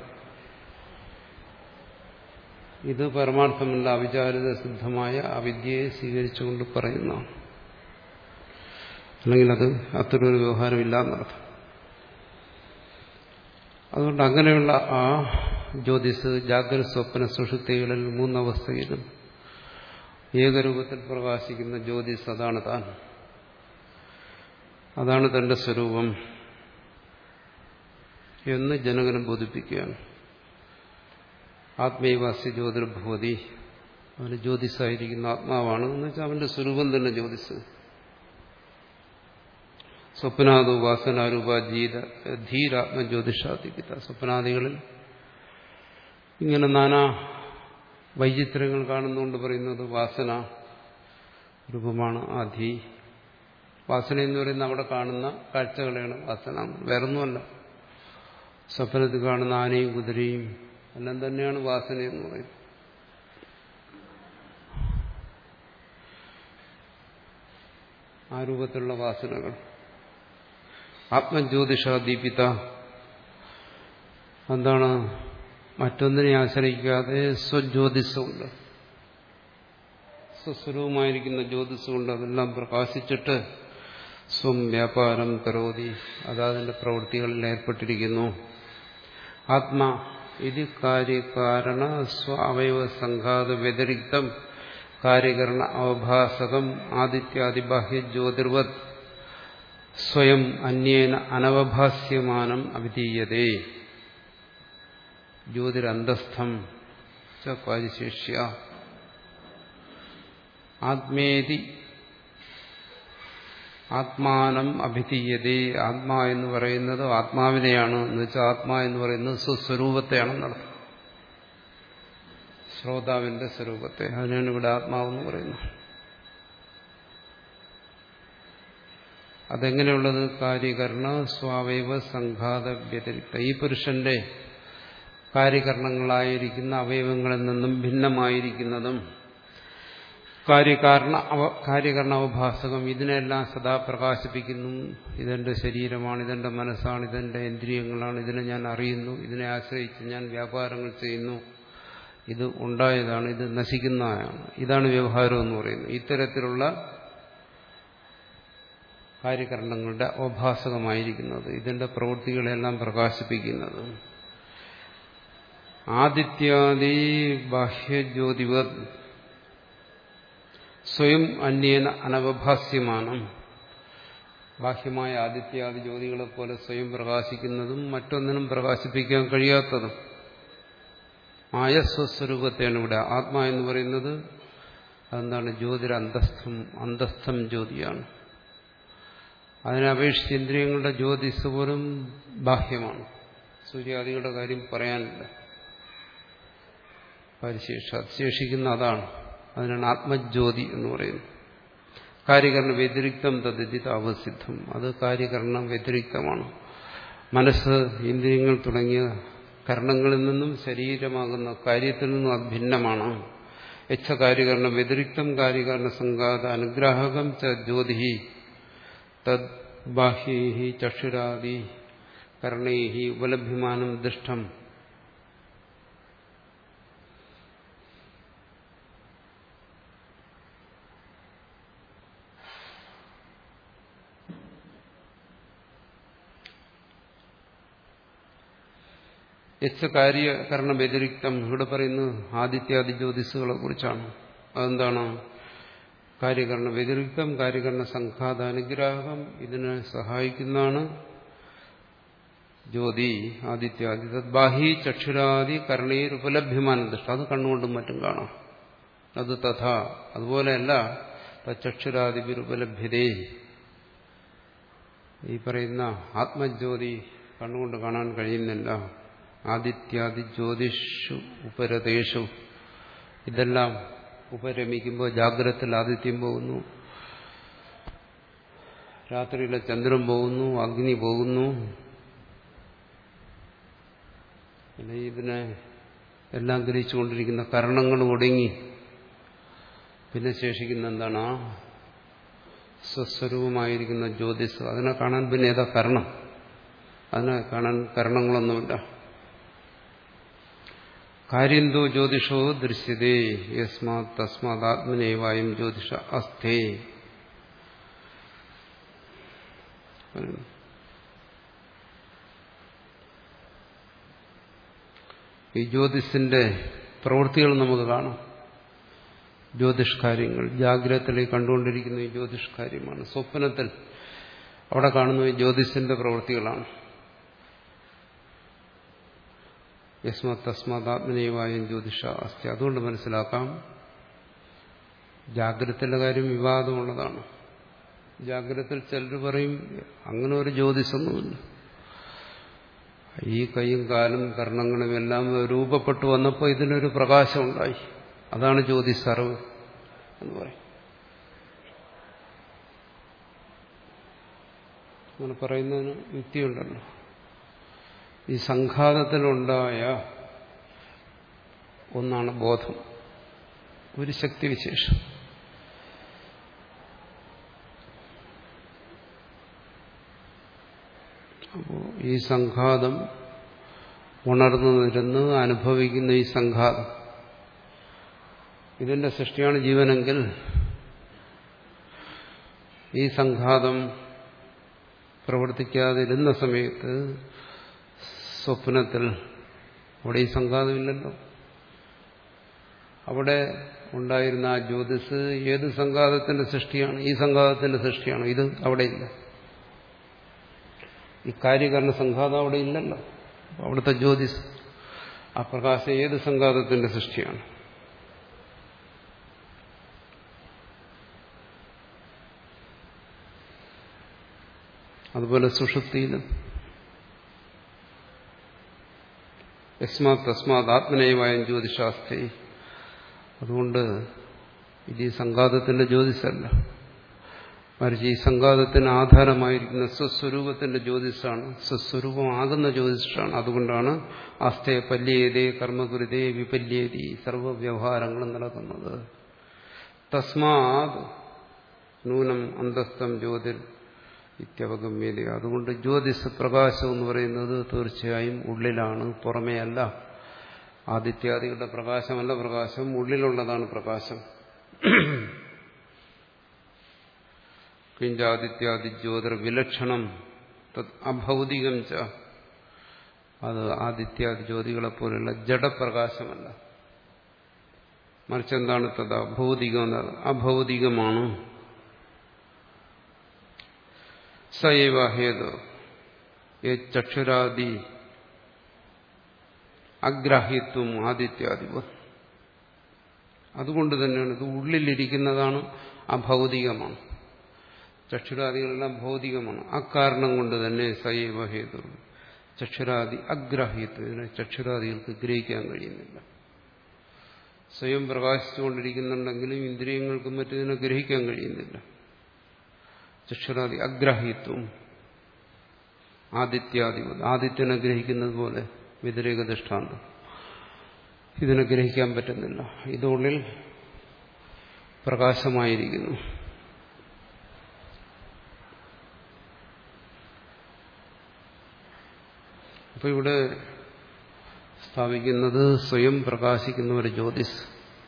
Speaker 1: ഇത് പരമാർത്ഥമുള്ള അവിചാരിത സിദ്ധമായ അവിദ്യയെ സ്വീകരിച്ചുകൊണ്ട് പറയുന്നതാണ് അല്ലെങ്കിൽ അത് അത്തരൊരു വ്യവഹാരമില്ല എന്നർത്ഥം അതുകൊണ്ട് അങ്ങനെയുള്ള ആ ജ്യോതിസ് ജാഗ്രത സ്വപ്ന സുഷുപ്തികളിൽ മൂന്നവസ്ഥയിലും ഏകരൂപത്തിൽ പ്രകാശിക്കുന്ന ജ്യോതിസ് അതാണ് താൻ അതാണ് തന്റെ സ്വരൂപം എന്ന് ജനകനെ ബോധിപ്പിക്കുകയാണ് ആത്മീയവാസ്യ ജ്യോതിർഭവതി അവന് ജ്യോതിസായിരിക്കുന്ന ആത്മാവാണ് എന്ന് വെച്ചാൽ അവന്റെ സ്വരൂപം തന്നെ ജ്യോതിസ് സ്വപ്നാദോ വാസനാരൂപ ജീത ധീരാത്മജ്യോതിഷാധിപിത സ്വപ്നാദികളിൽ ഇങ്ങനെ നാനാ വൈചിത്രങ്ങൾ കാണുന്നുകൊണ്ട് പറയുന്നത് വാസന രൂപമാണ് ആ ധീ വാസന എന്ന് പറയുന്ന അവിടെ കാണുന്ന കാഴ്ചകളെയാണ് വാസന വേറൊന്നുമല്ല സ്വപ്നത്തിൽ കാണുന്ന ആനയും കുതിരയും എല്ലാം തന്നെയാണ് വാസന എന്ന് പറയുന്നത് ആ രൂപത്തിലുള്ള വാസനകൾ ആത്മജ്യോതിഷാദീപിത എന്താണ് മറ്റൊന്നിനെ ആശ്രയിക്കാതെ സ്വജ്യോതിസുണ്ട് സ്വസ്വരൂപമായിരിക്കുന്ന ജ്യോതിസുകൊണ്ട് അതെല്ലാം പ്രകാശിച്ചിട്ട് സ്വം വ്യാപാരം കരോതി അതാതിന്റെ പ്രവൃത്തികളിൽ ഏർപ്പെട്ടിരിക്കുന്നു ആത്മാ ഇത് കാര്യകാരണ സ്വ അവയവ സംഘാത വ്യതിരിക്തം കാര്യകരണ അവഭാസകം ആദിത്യാദിബാഹ്യ ജ്യോതിർവത് സ്വയം അന്യേന അനവഭാസ്യമാനം അവിധീയതേ ജ്യോതിരന്തസ്ഥം ച കാര്യശേഷ്യ ആത്മേതി ആത്മാനം അഭിധീയതേ ആത്മാ എന്ന് പറയുന്നത് ആത്മാവിനെയാണ് എന്ന് വെച്ചാൽ ആത്മാ എന്ന് പറയുന്നത് സ്വസ്വരൂപത്തെയാണെന്നർത്ഥം ശ്രോതാവിന്റെ സ്വരൂപത്തെ അതിനാണ് ഇവിടെ ആത്മാവെന്ന് പറയുന്നത് അതെങ്ങനെയുള്ളത് കാര്യകരണ സ്വാവയവ സംഘാത വ്യതിരിക്ത ഈ പുരുഷന്റെ കാര്യകരണങ്ങളായിരിക്കുന്ന അവയവങ്ങളിൽ നിന്നും ഭിന്നമായിരിക്കുന്നതും കാര്യകാരണ അവ കാര്യകരണ അവഭാസകം ഇതിനെല്ലാം സദാ പ്രകാശിപ്പിക്കുന്നു ഇതെന്റെ ശരീരമാണ് ഇതെന്റെ മനസ്സാണ് ഇതെന്റെ ഇന്ദ്രിയങ്ങളാണ് ഇതിനെ ഞാൻ അറിയുന്നു ഇതിനെ ആശ്രയിച്ച് ഞാൻ വ്യാപാരങ്ങൾ ചെയ്യുന്നു ഇത് ഉണ്ടായതാണ് ഇത് നശിക്കുന്നതാണ് ഇതാണ് വ്യവഹാരം എന്ന് പറയുന്നത് ഇത്തരത്തിലുള്ള കാര്യകരണങ്ങളുടെ അവഭാസകമായിരിക്കുന്നത് ഇതിന്റെ പ്രവൃത്തികളെല്ലാം പ്രകാശിപ്പിക്കുന്നത് ആദിത്യാദി ബാഹ്യജ്യോതിവത് സ്വയം അന്യേന അനവഭാസ്യമാനം ബാഹ്യമായ ആദിത്യാദി ജ്യോതികളെ പോലെ സ്വയം പ്രകാശിക്കുന്നതും മറ്റൊന്നിനും പ്രകാശിപ്പിക്കാൻ കഴിയാത്തതും ആയ സ്വസ്വരൂപത്തെയാണ് ഇവിടെ ആത്മാ എന്ന് പറയുന്നത് അതെന്താണ് ജ്യോതിര അന്തസ്ഥം അന്തസ്ഥം ജ്യോതിയാണ് അതിനെ അപേക്ഷിച്ച് ഇന്ദ്രിയങ്ങളുടെ ജ്യോതിസ് പോലും ബാഹ്യമാണ് സൂര്യാദികളുടെ കാര്യം പറയാനില്ല പരിശേഷ ശേഷിക്കുന്ന അതാണ് അതിനാണ് ആത്മജ്യോതി എന്ന് പറയുന്നത് കാര്യകരണ വ്യതിരിക്തം തദ്ധിത അവസിദ്ധം അത് കാര്യകരണം വ്യതിരിക്തമാണ് മനസ്സ് ഇന്ദ്രിയങ്ങൾ തുടങ്ങിയ കരണങ്ങളിൽ നിന്നും ശരീരമാകുന്ന കാര്യത്തിൽ നിന്നും അത് ഭിന്നമാണ് യച്ഛ കാര്യകരണം വ്യതിരിക്തം കാര്യകരണ സംഘാത അനുഗ്രാഹകം ച ജ്യോതി തദ് ബാഹ്യൈ ചക്ഷുരാദി കർണൈ ഉപലഭ്യമാനം ദുഷ്ടം യച്ച കാര്യകരണ വ്യതിരിക്തം ഇവിടെ പറയുന്നത് ആദിത്യാദി ജ്യോതിസുകളെ കുറിച്ചാണ് അതെന്താണ് കാര്യകരണ വ്യതിരിക്തം കാര്യകരണ സംഘാത അനുഗ്രാഹം ഇതിനെ സഹായിക്കുന്നതാണ് ജ്യോതി ആദിത്യാദി ബാഹി ചക്ഷുരാദി കരണീർ ഉപലഭ്യമാന ദൃഷ്ട അത് കണ്ണുകൊണ്ടും മറ്റും കാണാം അത് തഥാ അതുപോലെയല്ല തച്ചക്ഷുരാദിപുരുപലഭ്യതേ ഈ പറയുന്ന ആത്മജ്യോതി കണ്ണുകൊണ്ട് കാണാൻ കഴിയുന്നില്ല ആദിത്യാദി ജ്യോതിഷു ഉപരതേഷു ഇതെല്ലാം ഉപരമിക്കുമ്പോൾ ജാഗ്രതത്തിൽ ആദിത്യം പോകുന്നു രാത്രിയിലെ ചന്ദ്രൻ പോകുന്നു അഗ്നി പോകുന്നു പിന്നെ ഇതിനെ എല്ലാം ഗ്രഹിച്ചുകൊണ്ടിരിക്കുന്ന കരണങ്ങൾ ഒടുങ്ങി പിന്നെ ശേഷിക്കുന്ന എന്താണ് ആ സ്വസ്വരൂപമായിരിക്കുന്ന ജ്യോതിസ് അതിനെ കാണാൻ പിന്നെ ഏതാ കരണം അതിനെ കാണാൻ കരണങ്ങളൊന്നുമില്ല കാര്യന്തോ ജ്യോതിഷോ ദൃശ്യതേ യസ്മാത് തസ്മാത് ആത്മനേവായും ജ്യോതിഷ അസ്ഥേ ഈ ജ്യോതിസിന്റെ പ്രവൃത്തികൾ നമുക്ക് കാണാം ജ്യോതിഷ് കാര്യങ്ങൾ ജാഗ്രതത്തിലേക്ക് കണ്ടുകൊണ്ടിരിക്കുന്ന ഈ ജ്യോതിഷ് കാര്യമാണ് സ്വപ്നത്തിൽ അവിടെ കാണുന്ന ഈ ജ്യോതിസിന്റെ പ്രവൃത്തികളാണ് യസ്മത് തസ്മാത് ആത്മനീയമായും ജ്യോതിഷ അസ്ഥി അതുകൊണ്ട് മനസ്സിലാക്കാം ജാഗ്രതത്തിലെ കാര്യം വിവാദമുള്ളതാണ് ജാഗ്രതത്തിൽ ചിലർ പറയും അങ്ങനെ ഒരു ജ്യോതിസൊന്നുമില്ല ഈ കൈയും കാലും കർണങ്ങളും എല്ലാം രൂപപ്പെട്ടു വന്നപ്പോൾ ഇതിനൊരു പ്രകാശം ഉണ്ടായി അതാണ് ജ്യോതിസറിവ് എന്ന് പറയും അങ്ങനെ പറയുന്നതിന് യുക്തിയുണ്ടല്ലോ ഈ സംഘാതത്തിലുണ്ടായ ഒന്നാണ് ബോധം ഒരു ശക്തിവിശേഷം അപ്പോൾ ഈ സംഘാതം ഉണർന്നു നിരുന്ന് അനുഭവിക്കുന്ന ഈ സംഘാതം ഇതിന്റെ സൃഷ്ടിയാണ് ജീവനെങ്കിൽ ഈ സംഘാതം പ്രവർത്തിക്കാതിരുന്ന സമയത്ത് സ്വപ്നത്തിൽ അവിടെ ഈ സംഘാതമില്ലല്ലോ അവിടെ ഉണ്ടായിരുന്ന ആ ജ്യോതിസ് ഏത് സംഘാതത്തിന്റെ സൃഷ്ടിയാണ് ഈ സംഘാതത്തിന്റെ സൃഷ്ടിയാണ് ഇത് അവിടെ ഇല്ല ഈ കാര്യകരണ സംഘാതം അവിടെ ഇല്ലല്ലോ അവിടുത്തെ ജ്യോതിസ് ആ പ്രകാശം ഏത് സംഘാതത്തിന്റെ സൃഷ്ടിയാണ് അതുപോലെ സുഷുപ്തിയിലും യസ്മാത് തസ്മാത് ആത്മനയമായ ജ്യോതിശാസ്ത്രി അതുകൊണ്ട് ഇത് ഈ സംഘാതത്തിന്റെ ജ്യോതിഷല്ല മറിച്ച് ഈ സംഘാതത്തിന് ആധാരമായിരിക്കുന്ന സ്വസ്വരൂപത്തിന്റെ ജ്യോതിഷാണ് സ്വസ്വരൂപമാകുന്ന ജ്യോതിഷാണ് അതുകൊണ്ടാണ് ആസ്ഥയെ പല്യേതേ കർമ്മകുരുതേ വിപല്യേതി സർവവ്യവഹാരങ്ങളും നടക്കുന്നത് തസ്മാത് നൂനം അന്തസ്ഥം ജ്യോതിർ ഇത്യവഗമ്യത അതുകൊണ്ട് ജ്യോതിസ് പ്രകാശം എന്ന് പറയുന്നത് തീർച്ചയായും ഉള്ളിലാണ് പുറമേയല്ല ആദിത്യാദികളുടെ പ്രകാശമല്ല പ്രകാശം ഉള്ളിലുള്ളതാണ് പ്രകാശം കിഞ്ചാദിത്യാദി ജ്യോതിർ വിലക്ഷണം അഭൗതികം ച അത് ആദിത്യാദി ജ്യോതികളെ പോലുള്ള ജഡപ്രകാശമല്ല മറിച്ച് എന്താണ് തത് അഭൗതികം അഭൗതികമാണ് സൈവ ഹേതു ചക്ഷുരാദി അഗ്രാഹ്യത്വം ആദിത്യാദിവ അതുകൊണ്ട് തന്നെയാണ് ഇത് ഉള്ളിലിരിക്കുന്നതാണ് അഭൗതികമാണ് ചക്ഷുരാദികളെല്ലാം ഭൗതികമാണ് അക്കാരണം കൊണ്ട് തന്നെ സൈവ ഹേതു ചക്ഷുരാദി അഗ്രാഹ്യത്വം ഇതിനെ ചക്ഷുരാദികൾക്ക് ഗ്രഹിക്കാൻ കഴിയുന്നില്ല സ്വയം പ്രകാശിച്ചുകൊണ്ടിരിക്കുന്നുണ്ടെങ്കിലും ഇന്ദ്രിയങ്ങൾക്കും മറ്റിതിനെ ഗ്രഹിക്കാൻ കഴിയുന്നില്ല ചക്ഷുരാദി അഗ്രാഹ്യത്വം ആദിത്യാദി ആദിത്യനെ ഗ്രഹിക്കുന്നത് പോലെ വ്യതിരേക ദൃഷ്ടാന്തം ഇതിനെ ഗ്രഹിക്കാൻ പറ്റുന്നില്ല ഇതുള്ളിൽ പ്രകാശമായിരിക്കുന്നു അപ്പൊ ഇവിടെ സ്ഥാപിക്കുന്നത് സ്വയം പ്രകാശിക്കുന്ന ഒരു ജ്യോതിസ്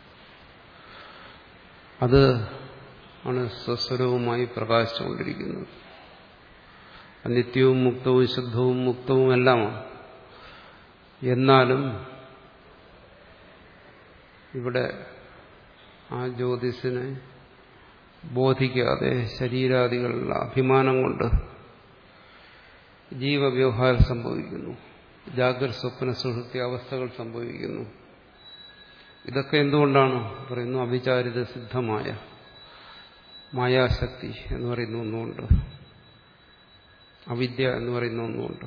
Speaker 1: അത് ആണ് സ്വസ്വരവുമായി പ്രകാശിച്ചുകൊണ്ടിരിക്കുന്നത് നിത്യവും മുക്തവും ശുദ്ധവും മുക്തവും എല്ലാമാണ് എന്നാലും ഇവിടെ ആ ജ്യോതിസിനെ ബോധിക്കാതെ ശരീരാദികളുടെ അഭിമാനം കൊണ്ട് ജീവവ്യവഹാരം സംഭവിക്കുന്നു ജാഗ്രത സ്വപ്ന സുഹൃത്തി അവസ്ഥകൾ സംഭവിക്കുന്നു ഇതൊക്കെ എന്തുകൊണ്ടാണ് പറയുന്നു അവിചാരിത സിദ്ധമായ മായാശക്തി എന്ന് പറയുന്ന ഒന്നുകൊണ്ട് അവിദ്യ എന്ന് പറയുന്ന ഒന്നുകൊണ്ട്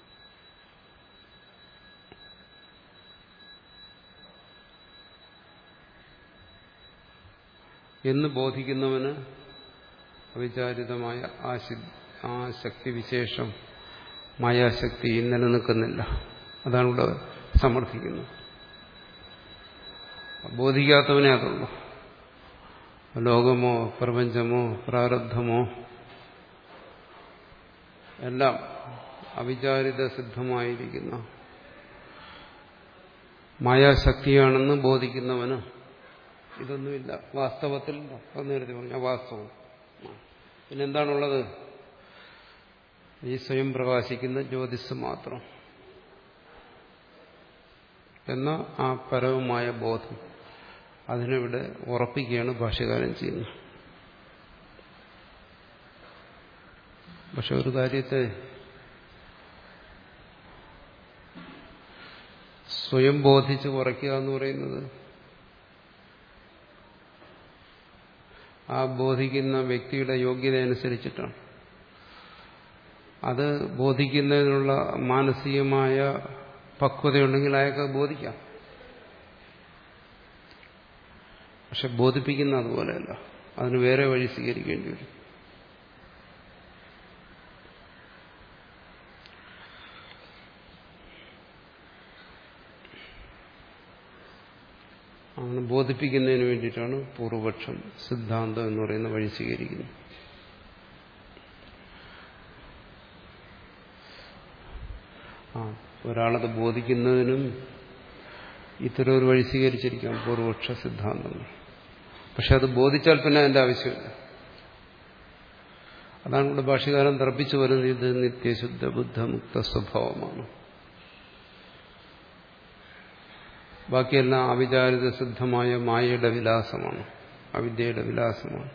Speaker 1: എന്ന് ബോധിക്കുന്നവന് അവിചാരിതമായ ആ ആ ശക്തി വിശേഷം മായാശക്തി നിലനിൽക്കുന്നില്ല അതാണ് ഇവിടെ സമർത്ഥിക്കുന്നത് ബോധിക്കാത്തവനെ അതുള്ളൂ ലോകമോ പ്രപഞ്ചമോ പ്രാരബ്ധമോ എല്ലാം അവിചാരിത സിദ്ധമായിരിക്കുന്ന മായാശക്തിയാണെന്ന് ബോധിക്കുന്നവന് ഇതൊന്നുമില്ല വാസ്തവത്തിൽ നേരത്തെ പറഞ്ഞ വാസ്തവം പിന്നെന്താണുള്ളത് ഈ സ്വയം പ്രകാശിക്കുന്ന ജ്യോതിസ് മാത്രം എന്ന ആ പരവുമായ ബോധം അതിനിവിടെ ഉറപ്പിക്കുകയാണ് ഭാഷ്യകാരൻ ചെയ്യുന്നത് പക്ഷെ ഒരു കാര്യത്തെ സ്വയം ബോധിച്ച് കുറയ്ക്കുക എന്ന് പറയുന്നത് ആ ബോധിക്കുന്ന വ്യക്തിയുടെ യോഗ്യത അനുസരിച്ചിട്ടാണ് അത് ബോധിക്കുന്നതിനുള്ള മാനസികമായ പക്വതയുണ്ടെങ്കിൽ അയാൾക്ക് ബോധിക്കാം പക്ഷെ ബോധിപ്പിക്കുന്ന അതുപോലെയല്ല അതിന് വേറെ വഴി സ്വീകരിക്കേണ്ടി വരും അങ്ങനെ ബോധിപ്പിക്കുന്നതിന് വേണ്ടിയിട്ടാണ് പൂർവപക്ഷം സിദ്ധാന്തം എന്ന് പറയുന്ന വഴി സ്വീകരിക്കുന്നത് ആ ഒരാളത് ബോധിക്കുന്നതിനും ഇത്തരം ഒരു വഴി സ്വീകരിച്ചിരിക്കാം പൂർവപക്ഷ സിദ്ധാന്തങ്ങൾ പക്ഷെ അത് ബോധിച്ചാൽ പിന്നെ അതിന്റെ ആവശ്യമില്ല അതാണ് ഇവിടെ ഭാഷകാരൻ തർപ്പിച്ചു വരുന്നത് ഇത് നിത്യശുദ്ധ ബുദ്ധമുക്ത സ്വഭാവമാണ് ബാക്കിയെല്ലാം അവിചാരിത സിദ്ധമായ മായയുടെ വിലാസമാണ് അവിദ്യയുടെ വിലാസമാണ്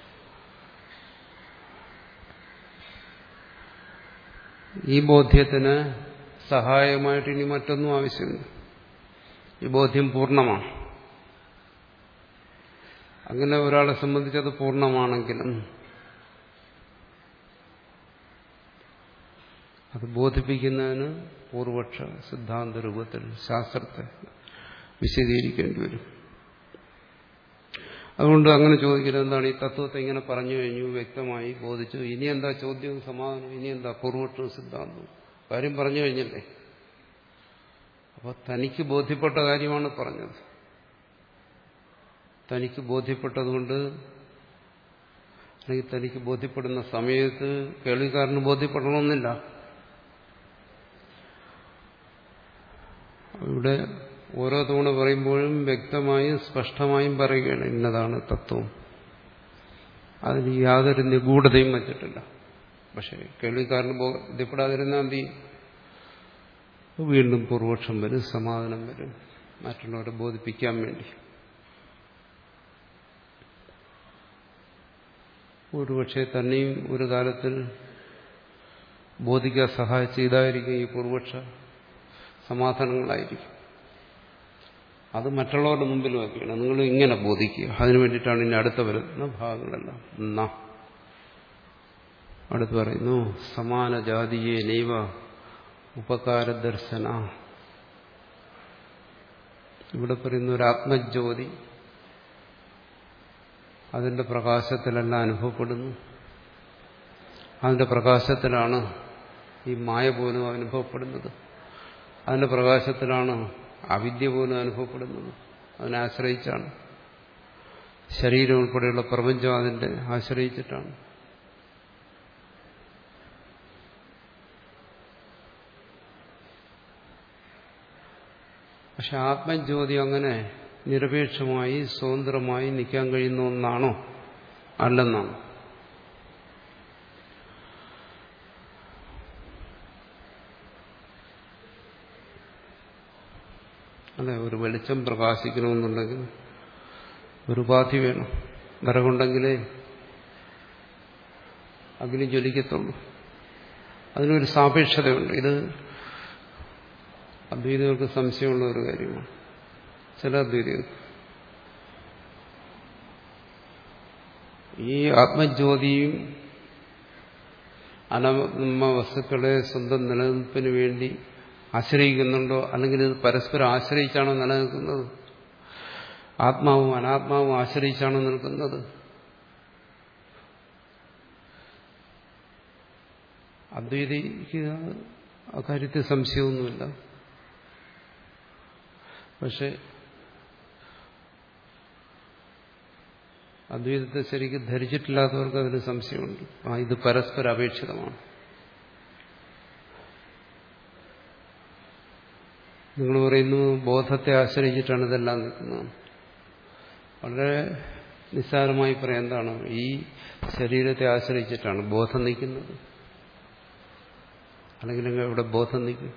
Speaker 1: ഈ ബോധ്യത്തിന് സഹായമായിട്ട് ഇനി മറ്റൊന്നും ആവശ്യമില്ല ഈ ബോധ്യം പൂർണ്ണമാണ് അങ്ങനെ ഒരാളെ സംബന്ധിച്ചത് പൂർണ്ണമാണെങ്കിലും അത് ബോധിപ്പിക്കുന്നതിന് പൂർവപക്ഷ സിദ്ധാന്ത രൂപത്തിൽ ശാസ്ത്രത്തെ വിശദീകരിക്കേണ്ടി വരും അതുകൊണ്ട് അങ്ങനെ ചോദിക്കുന്നത് എന്താണ് ഈ തത്വത്തെ ഇങ്ങനെ പറഞ്ഞു കഴിഞ്ഞു വ്യക്തമായി ബോധിച്ചു ഇനി എന്താ ചോദ്യവും സമാധാനവും ഇനി എന്താ പൂർവപക്ഷവും സിദ്ധാന്തവും കാര്യം പറഞ്ഞു കഴിഞ്ഞല്ലേ അപ്പോൾ തനിക്ക് ബോധ്യപ്പെട്ട കാര്യമാണ് പറഞ്ഞത് തനിക്ക് ബോധ്യപ്പെട്ടതുകൊണ്ട് അല്ലെങ്കിൽ തനിക്ക് ബോധ്യപ്പെടുന്ന സമയത്ത് കേൾവിക്കാരന് ബോധ്യപ്പെടണമെന്നില്ല ഇവിടെ ഓരോ തവണ പറയുമ്പോഴും വ്യക്തമായും സ്പഷ്ടമായും പറയുകയാണ് ഇന്നതാണ് തത്വം അതിന് യാതൊരു നിഗൂഢതയും വച്ചിട്ടില്ല പക്ഷെ കേൾവിക്കാരന് ബോധ്യപ്പെടാതിരുന്നാൽ എന്ത് വീണ്ടും പൂർവക്ഷം വരും സമാധാനം വരും മറ്റുള്ളവരെ ബോധിപ്പിക്കാൻ വേണ്ടി ഒരുപക്ഷെ തന്നെയും ഒരു കാലത്തിൽ ബോധിക്കാൻ സഹായിച്ച ഇതായിരിക്കും ഈ പൂർവക്ഷ സമാധാനങ്ങളായിരിക്കും അത് മറ്റുള്ളവരുടെ മുമ്പിൽ വയ്ക്കുകയാണ് നിങ്ങൾ ഇങ്ങനെ ബോധിക്കുക അതിനു വേണ്ടിയിട്ടാണ് ഇനി അടുത്ത വരുന്ന ഭാഗങ്ങളെല്ലാം എന്നാ അടുത്ത് പറയുന്നു സമാന ജാതിയെ നൈവ ഉപകാരദർശന ഇവിടെ പറയുന്ന ഒരു ആത്മജ്യോതി അതിന്റെ പ്രകാശത്തിലെല്ലാം അനുഭവപ്പെടുന്നു അതിന്റെ പ്രകാശത്തിലാണ് ഈ മായ പോലും അനുഭവപ്പെടുന്നത് അതിന്റെ പ്രകാശത്തിലാണ് അവിദ്യ പോലും അനുഭവപ്പെടുന്നത് അതിനെ ആശ്രയിച്ചാണ് ശരീരം ഉൾപ്പെടെയുള്ള പ്രപഞ്ചം അതിന്റെ ആശ്രയിച്ചിട്ടാണ് പക്ഷെ ആത്മജ്യോതി അങ്ങനെ നിരപേക്ഷമായി സ്വതന്ത്രമായി നിൽക്കാൻ കഴിയുന്ന ഒന്നാണോ അല്ലെന്നാണ് അല്ലെ ഒരു വെളിച്ചം പ്രകാശിക്കണമെന്നുണ്ടെങ്കിൽ ഒരു ഉപാധി വേണം വിറകുണ്ടെങ്കിലേ അഗ്നി ജ്വലിക്കത്തുള്ളൂ അതിനൊരു സാപേക്ഷതയുണ്ട് ഇത് അദ്വൈതികൾക്ക് സംശയമുള്ള ഒരു കാര്യമാണ് ചില അദ്വൈതികൾക്ക് ഈ ആത്മജ്യോതിയും അനമ വസ്തുക്കളെ സ്വന്തം നിലനിൽപ്പിന് വേണ്ടി ആശ്രയിക്കുന്നുണ്ടോ അല്ലെങ്കിൽ ഇത് പരസ്പരം ആശ്രയിച്ചാണോ നിലനിൽക്കുന്നത് ആത്മാവും അനാത്മാവും ആശ്രയിച്ചാണോ നിൽക്കുന്നത് അദ്വൈതിക്ക് അക്കാര്യത്തിൽ സംശയമൊന്നുമില്ല പക്ഷെ അദ്വൈതത്തെ ശരിക്കും ധരിച്ചിട്ടില്ലാത്തവർക്ക് അതിന് സംശയമുണ്ട് ആ ഇത് പരസ്പര അപേക്ഷിതമാണ് നിങ്ങൾ പറയുന്നു ബോധത്തെ ആശ്രയിച്ചിട്ടാണ് ഇതെല്ലാം നിൽക്കുന്നത് വളരെ നിസ്സാരമായി പറയാം എന്താണ് ഈ ശരീരത്തെ ആശ്രയിച്ചിട്ടാണ് ബോധം നിൽക്കുന്നത് അല്ലെങ്കിൽ ഇവിടെ ബോധം നിൽക്കും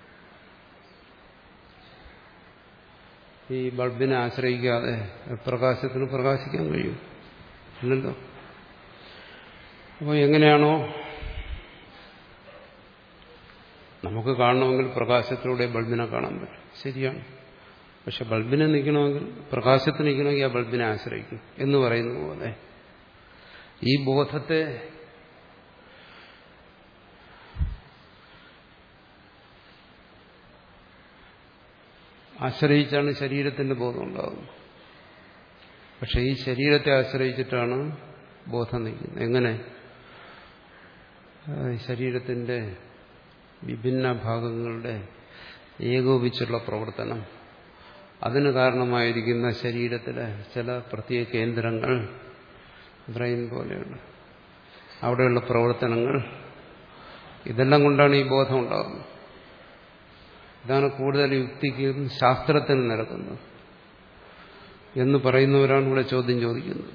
Speaker 1: ഈ ബൾബിനെ ആശ്രയിക്കാതെ പ്രകാശത്തിന് പ്രകാശിക്കാൻ കഴിയും ഇല്ലല്ലോ അപ്പോൾ എങ്ങനെയാണോ നമുക്ക് കാണണമെങ്കിൽ പ്രകാശത്തിലൂടെ ബൾബിനെ കാണാൻ പറ്റും ശരിയാണ് പക്ഷെ ബൾബിനെ നിൽക്കണമെങ്കിൽ പ്രകാശത്തിന് നിൽക്കണമെങ്കിൽ ആ ബൾബിനെ ആശ്രയിക്കും എന്ന് പറയുന്ന പോലെ ഈ ബോധത്തെ ആശ്രയിച്ചാണ് ശരീരത്തിന്റെ ബോധം ഉണ്ടാകുന്നത് പക്ഷെ ഈ ശരീരത്തെ ആശ്രയിച്ചിട്ടാണ് ബോധം നിൽക്കുന്നത് എങ്ങനെ ശരീരത്തിന്റെ വിഭിന്ന ഭാഗങ്ങളുടെ ഏകോപിച്ചുള്ള പ്രവർത്തനം അതിന് കാരണമായിരിക്കുന്ന ശരീരത്തിലെ ചില പ്രത്യേക കേന്ദ്രങ്ങൾ ബ്രെയിൻ പോലെയുള്ള അവിടെയുള്ള പ്രവർത്തനങ്ങൾ ഇതെല്ലാം കൊണ്ടാണ് ഈ ബോധം ഉണ്ടാകുന്നത് ഇതാണ് കൂടുതൽ യുക്തിക്കും ശാസ്ത്രത്തിനും നിരക്കുന്നത് എന്ന് പറയുന്നവരാണ് ഇവിടെ ചോദ്യം ചോദിക്കുന്നത്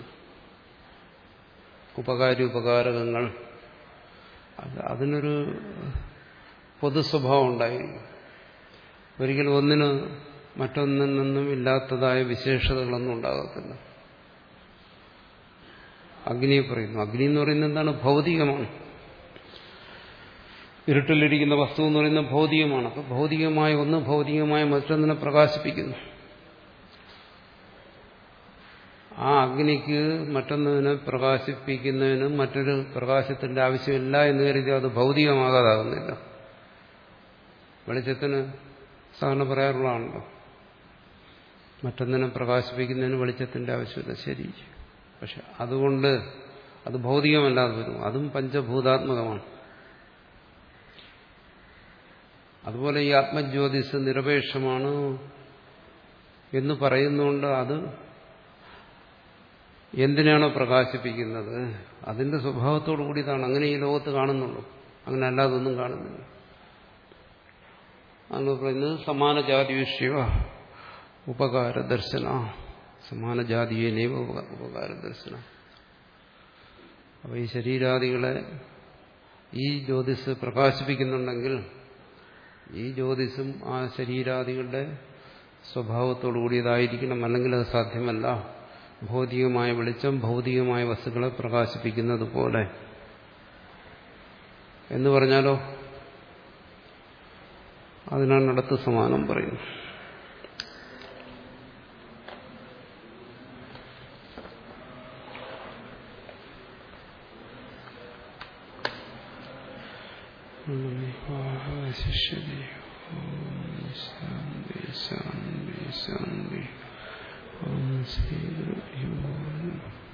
Speaker 1: ഉപകാരി ഉപകാരകങ്ങൾ അതിനൊരു പൊതു സ്വഭാവം ഉണ്ടായിരിക്കും ഒരിക്കലും ഒന്നിന് മറ്റൊന്നിൽ നിന്നും ഇല്ലാത്തതായ വിശേഷതകളൊന്നും ഉണ്ടാകത്തില്ല അഗ്നിയെ പറയുന്നു അഗ്നി എന്ന് പറയുന്നത് എന്താണ് ഭൗതികമാണ് ഇരുട്ടിലിരിക്കുന്ന വസ്തു എന്ന് പറയുന്നത് ഭൗതികമാണ് അപ്പൊ ഭൗതികമായ ഒന്ന് ഭൗതികമായ മറ്റൊന്നിനെ പ്രകാശിപ്പിക്കുന്നു ആ അഗ്നിക്ക് മറ്റൊന്നിനെ പ്രകാശിപ്പിക്കുന്നതിന് മറ്റൊരു പ്രകാശത്തിന്റെ ആവശ്യമില്ല എന്ന് കരുതി അത് ഭൗതികമാകാതാകുന്നില്ല വെളിച്ചത്തിന് സാധാരണ പറയാറുള്ളതാണല്ലോ മറ്റൊന്നിനെ പ്രകാശിപ്പിക്കുന്നതിന് വെളിച്ചത്തിന്റെ ആവശ്യമില്ല ശരി പക്ഷെ അതുകൊണ്ട് അത് ഭൗതികമല്ലാതെ വരും അതും പഞ്ചഭൂതാത്മകമാണ് അതുപോലെ ഈ ആത്മജ്യോതിസ് നിരപേക്ഷമാണ് എന്ന് പറയുന്നുകൊണ്ട് അത് എന്തിനാണോ പ്രകാശിപ്പിക്കുന്നത് അതിന്റെ സ്വഭാവത്തോടു കൂടിയതാണ് അങ്ങനെ ഈ ലോകത്ത് കാണുന്നുള്ളൂ അങ്ങനെ അല്ലാതൊന്നും കാണുന്നില്ല ആണ് പറയുന്നത് സമാന ജാതിയുഷ്യ ഉപകാര ദർശന സമാന ജാതിയേനേവ ഉപകാര ദർശന അപ്പോൾ ഈ ശരീരാദികളെ ഈ ജ്യോതിസ് പ്രകാശിപ്പിക്കുന്നുണ്ടെങ്കിൽ ഈ ജ്യോതിസും ആ ശരീരാദികളുടെ സ്വഭാവത്തോടു കൂടിയതായിരിക്കണം അല്ലെങ്കിൽ അത് സാധ്യമല്ല ഭൗതികമായ വെളിച്ചം ഭൗതികമായ വസ്തുക്കളെ പ്രകാശിപ്പിക്കുന്നത് പോലെ എന്ന് പറഞ്ഞാലോ അതിനാണ് അടുത്ത് സമാനം പറയുന്നത് ശിഷ്യതി ഓം ശാന്തി ശാന്തി ശാന്തി ഓം ശ്രീ ഗുരുഭ്യോ നമഃ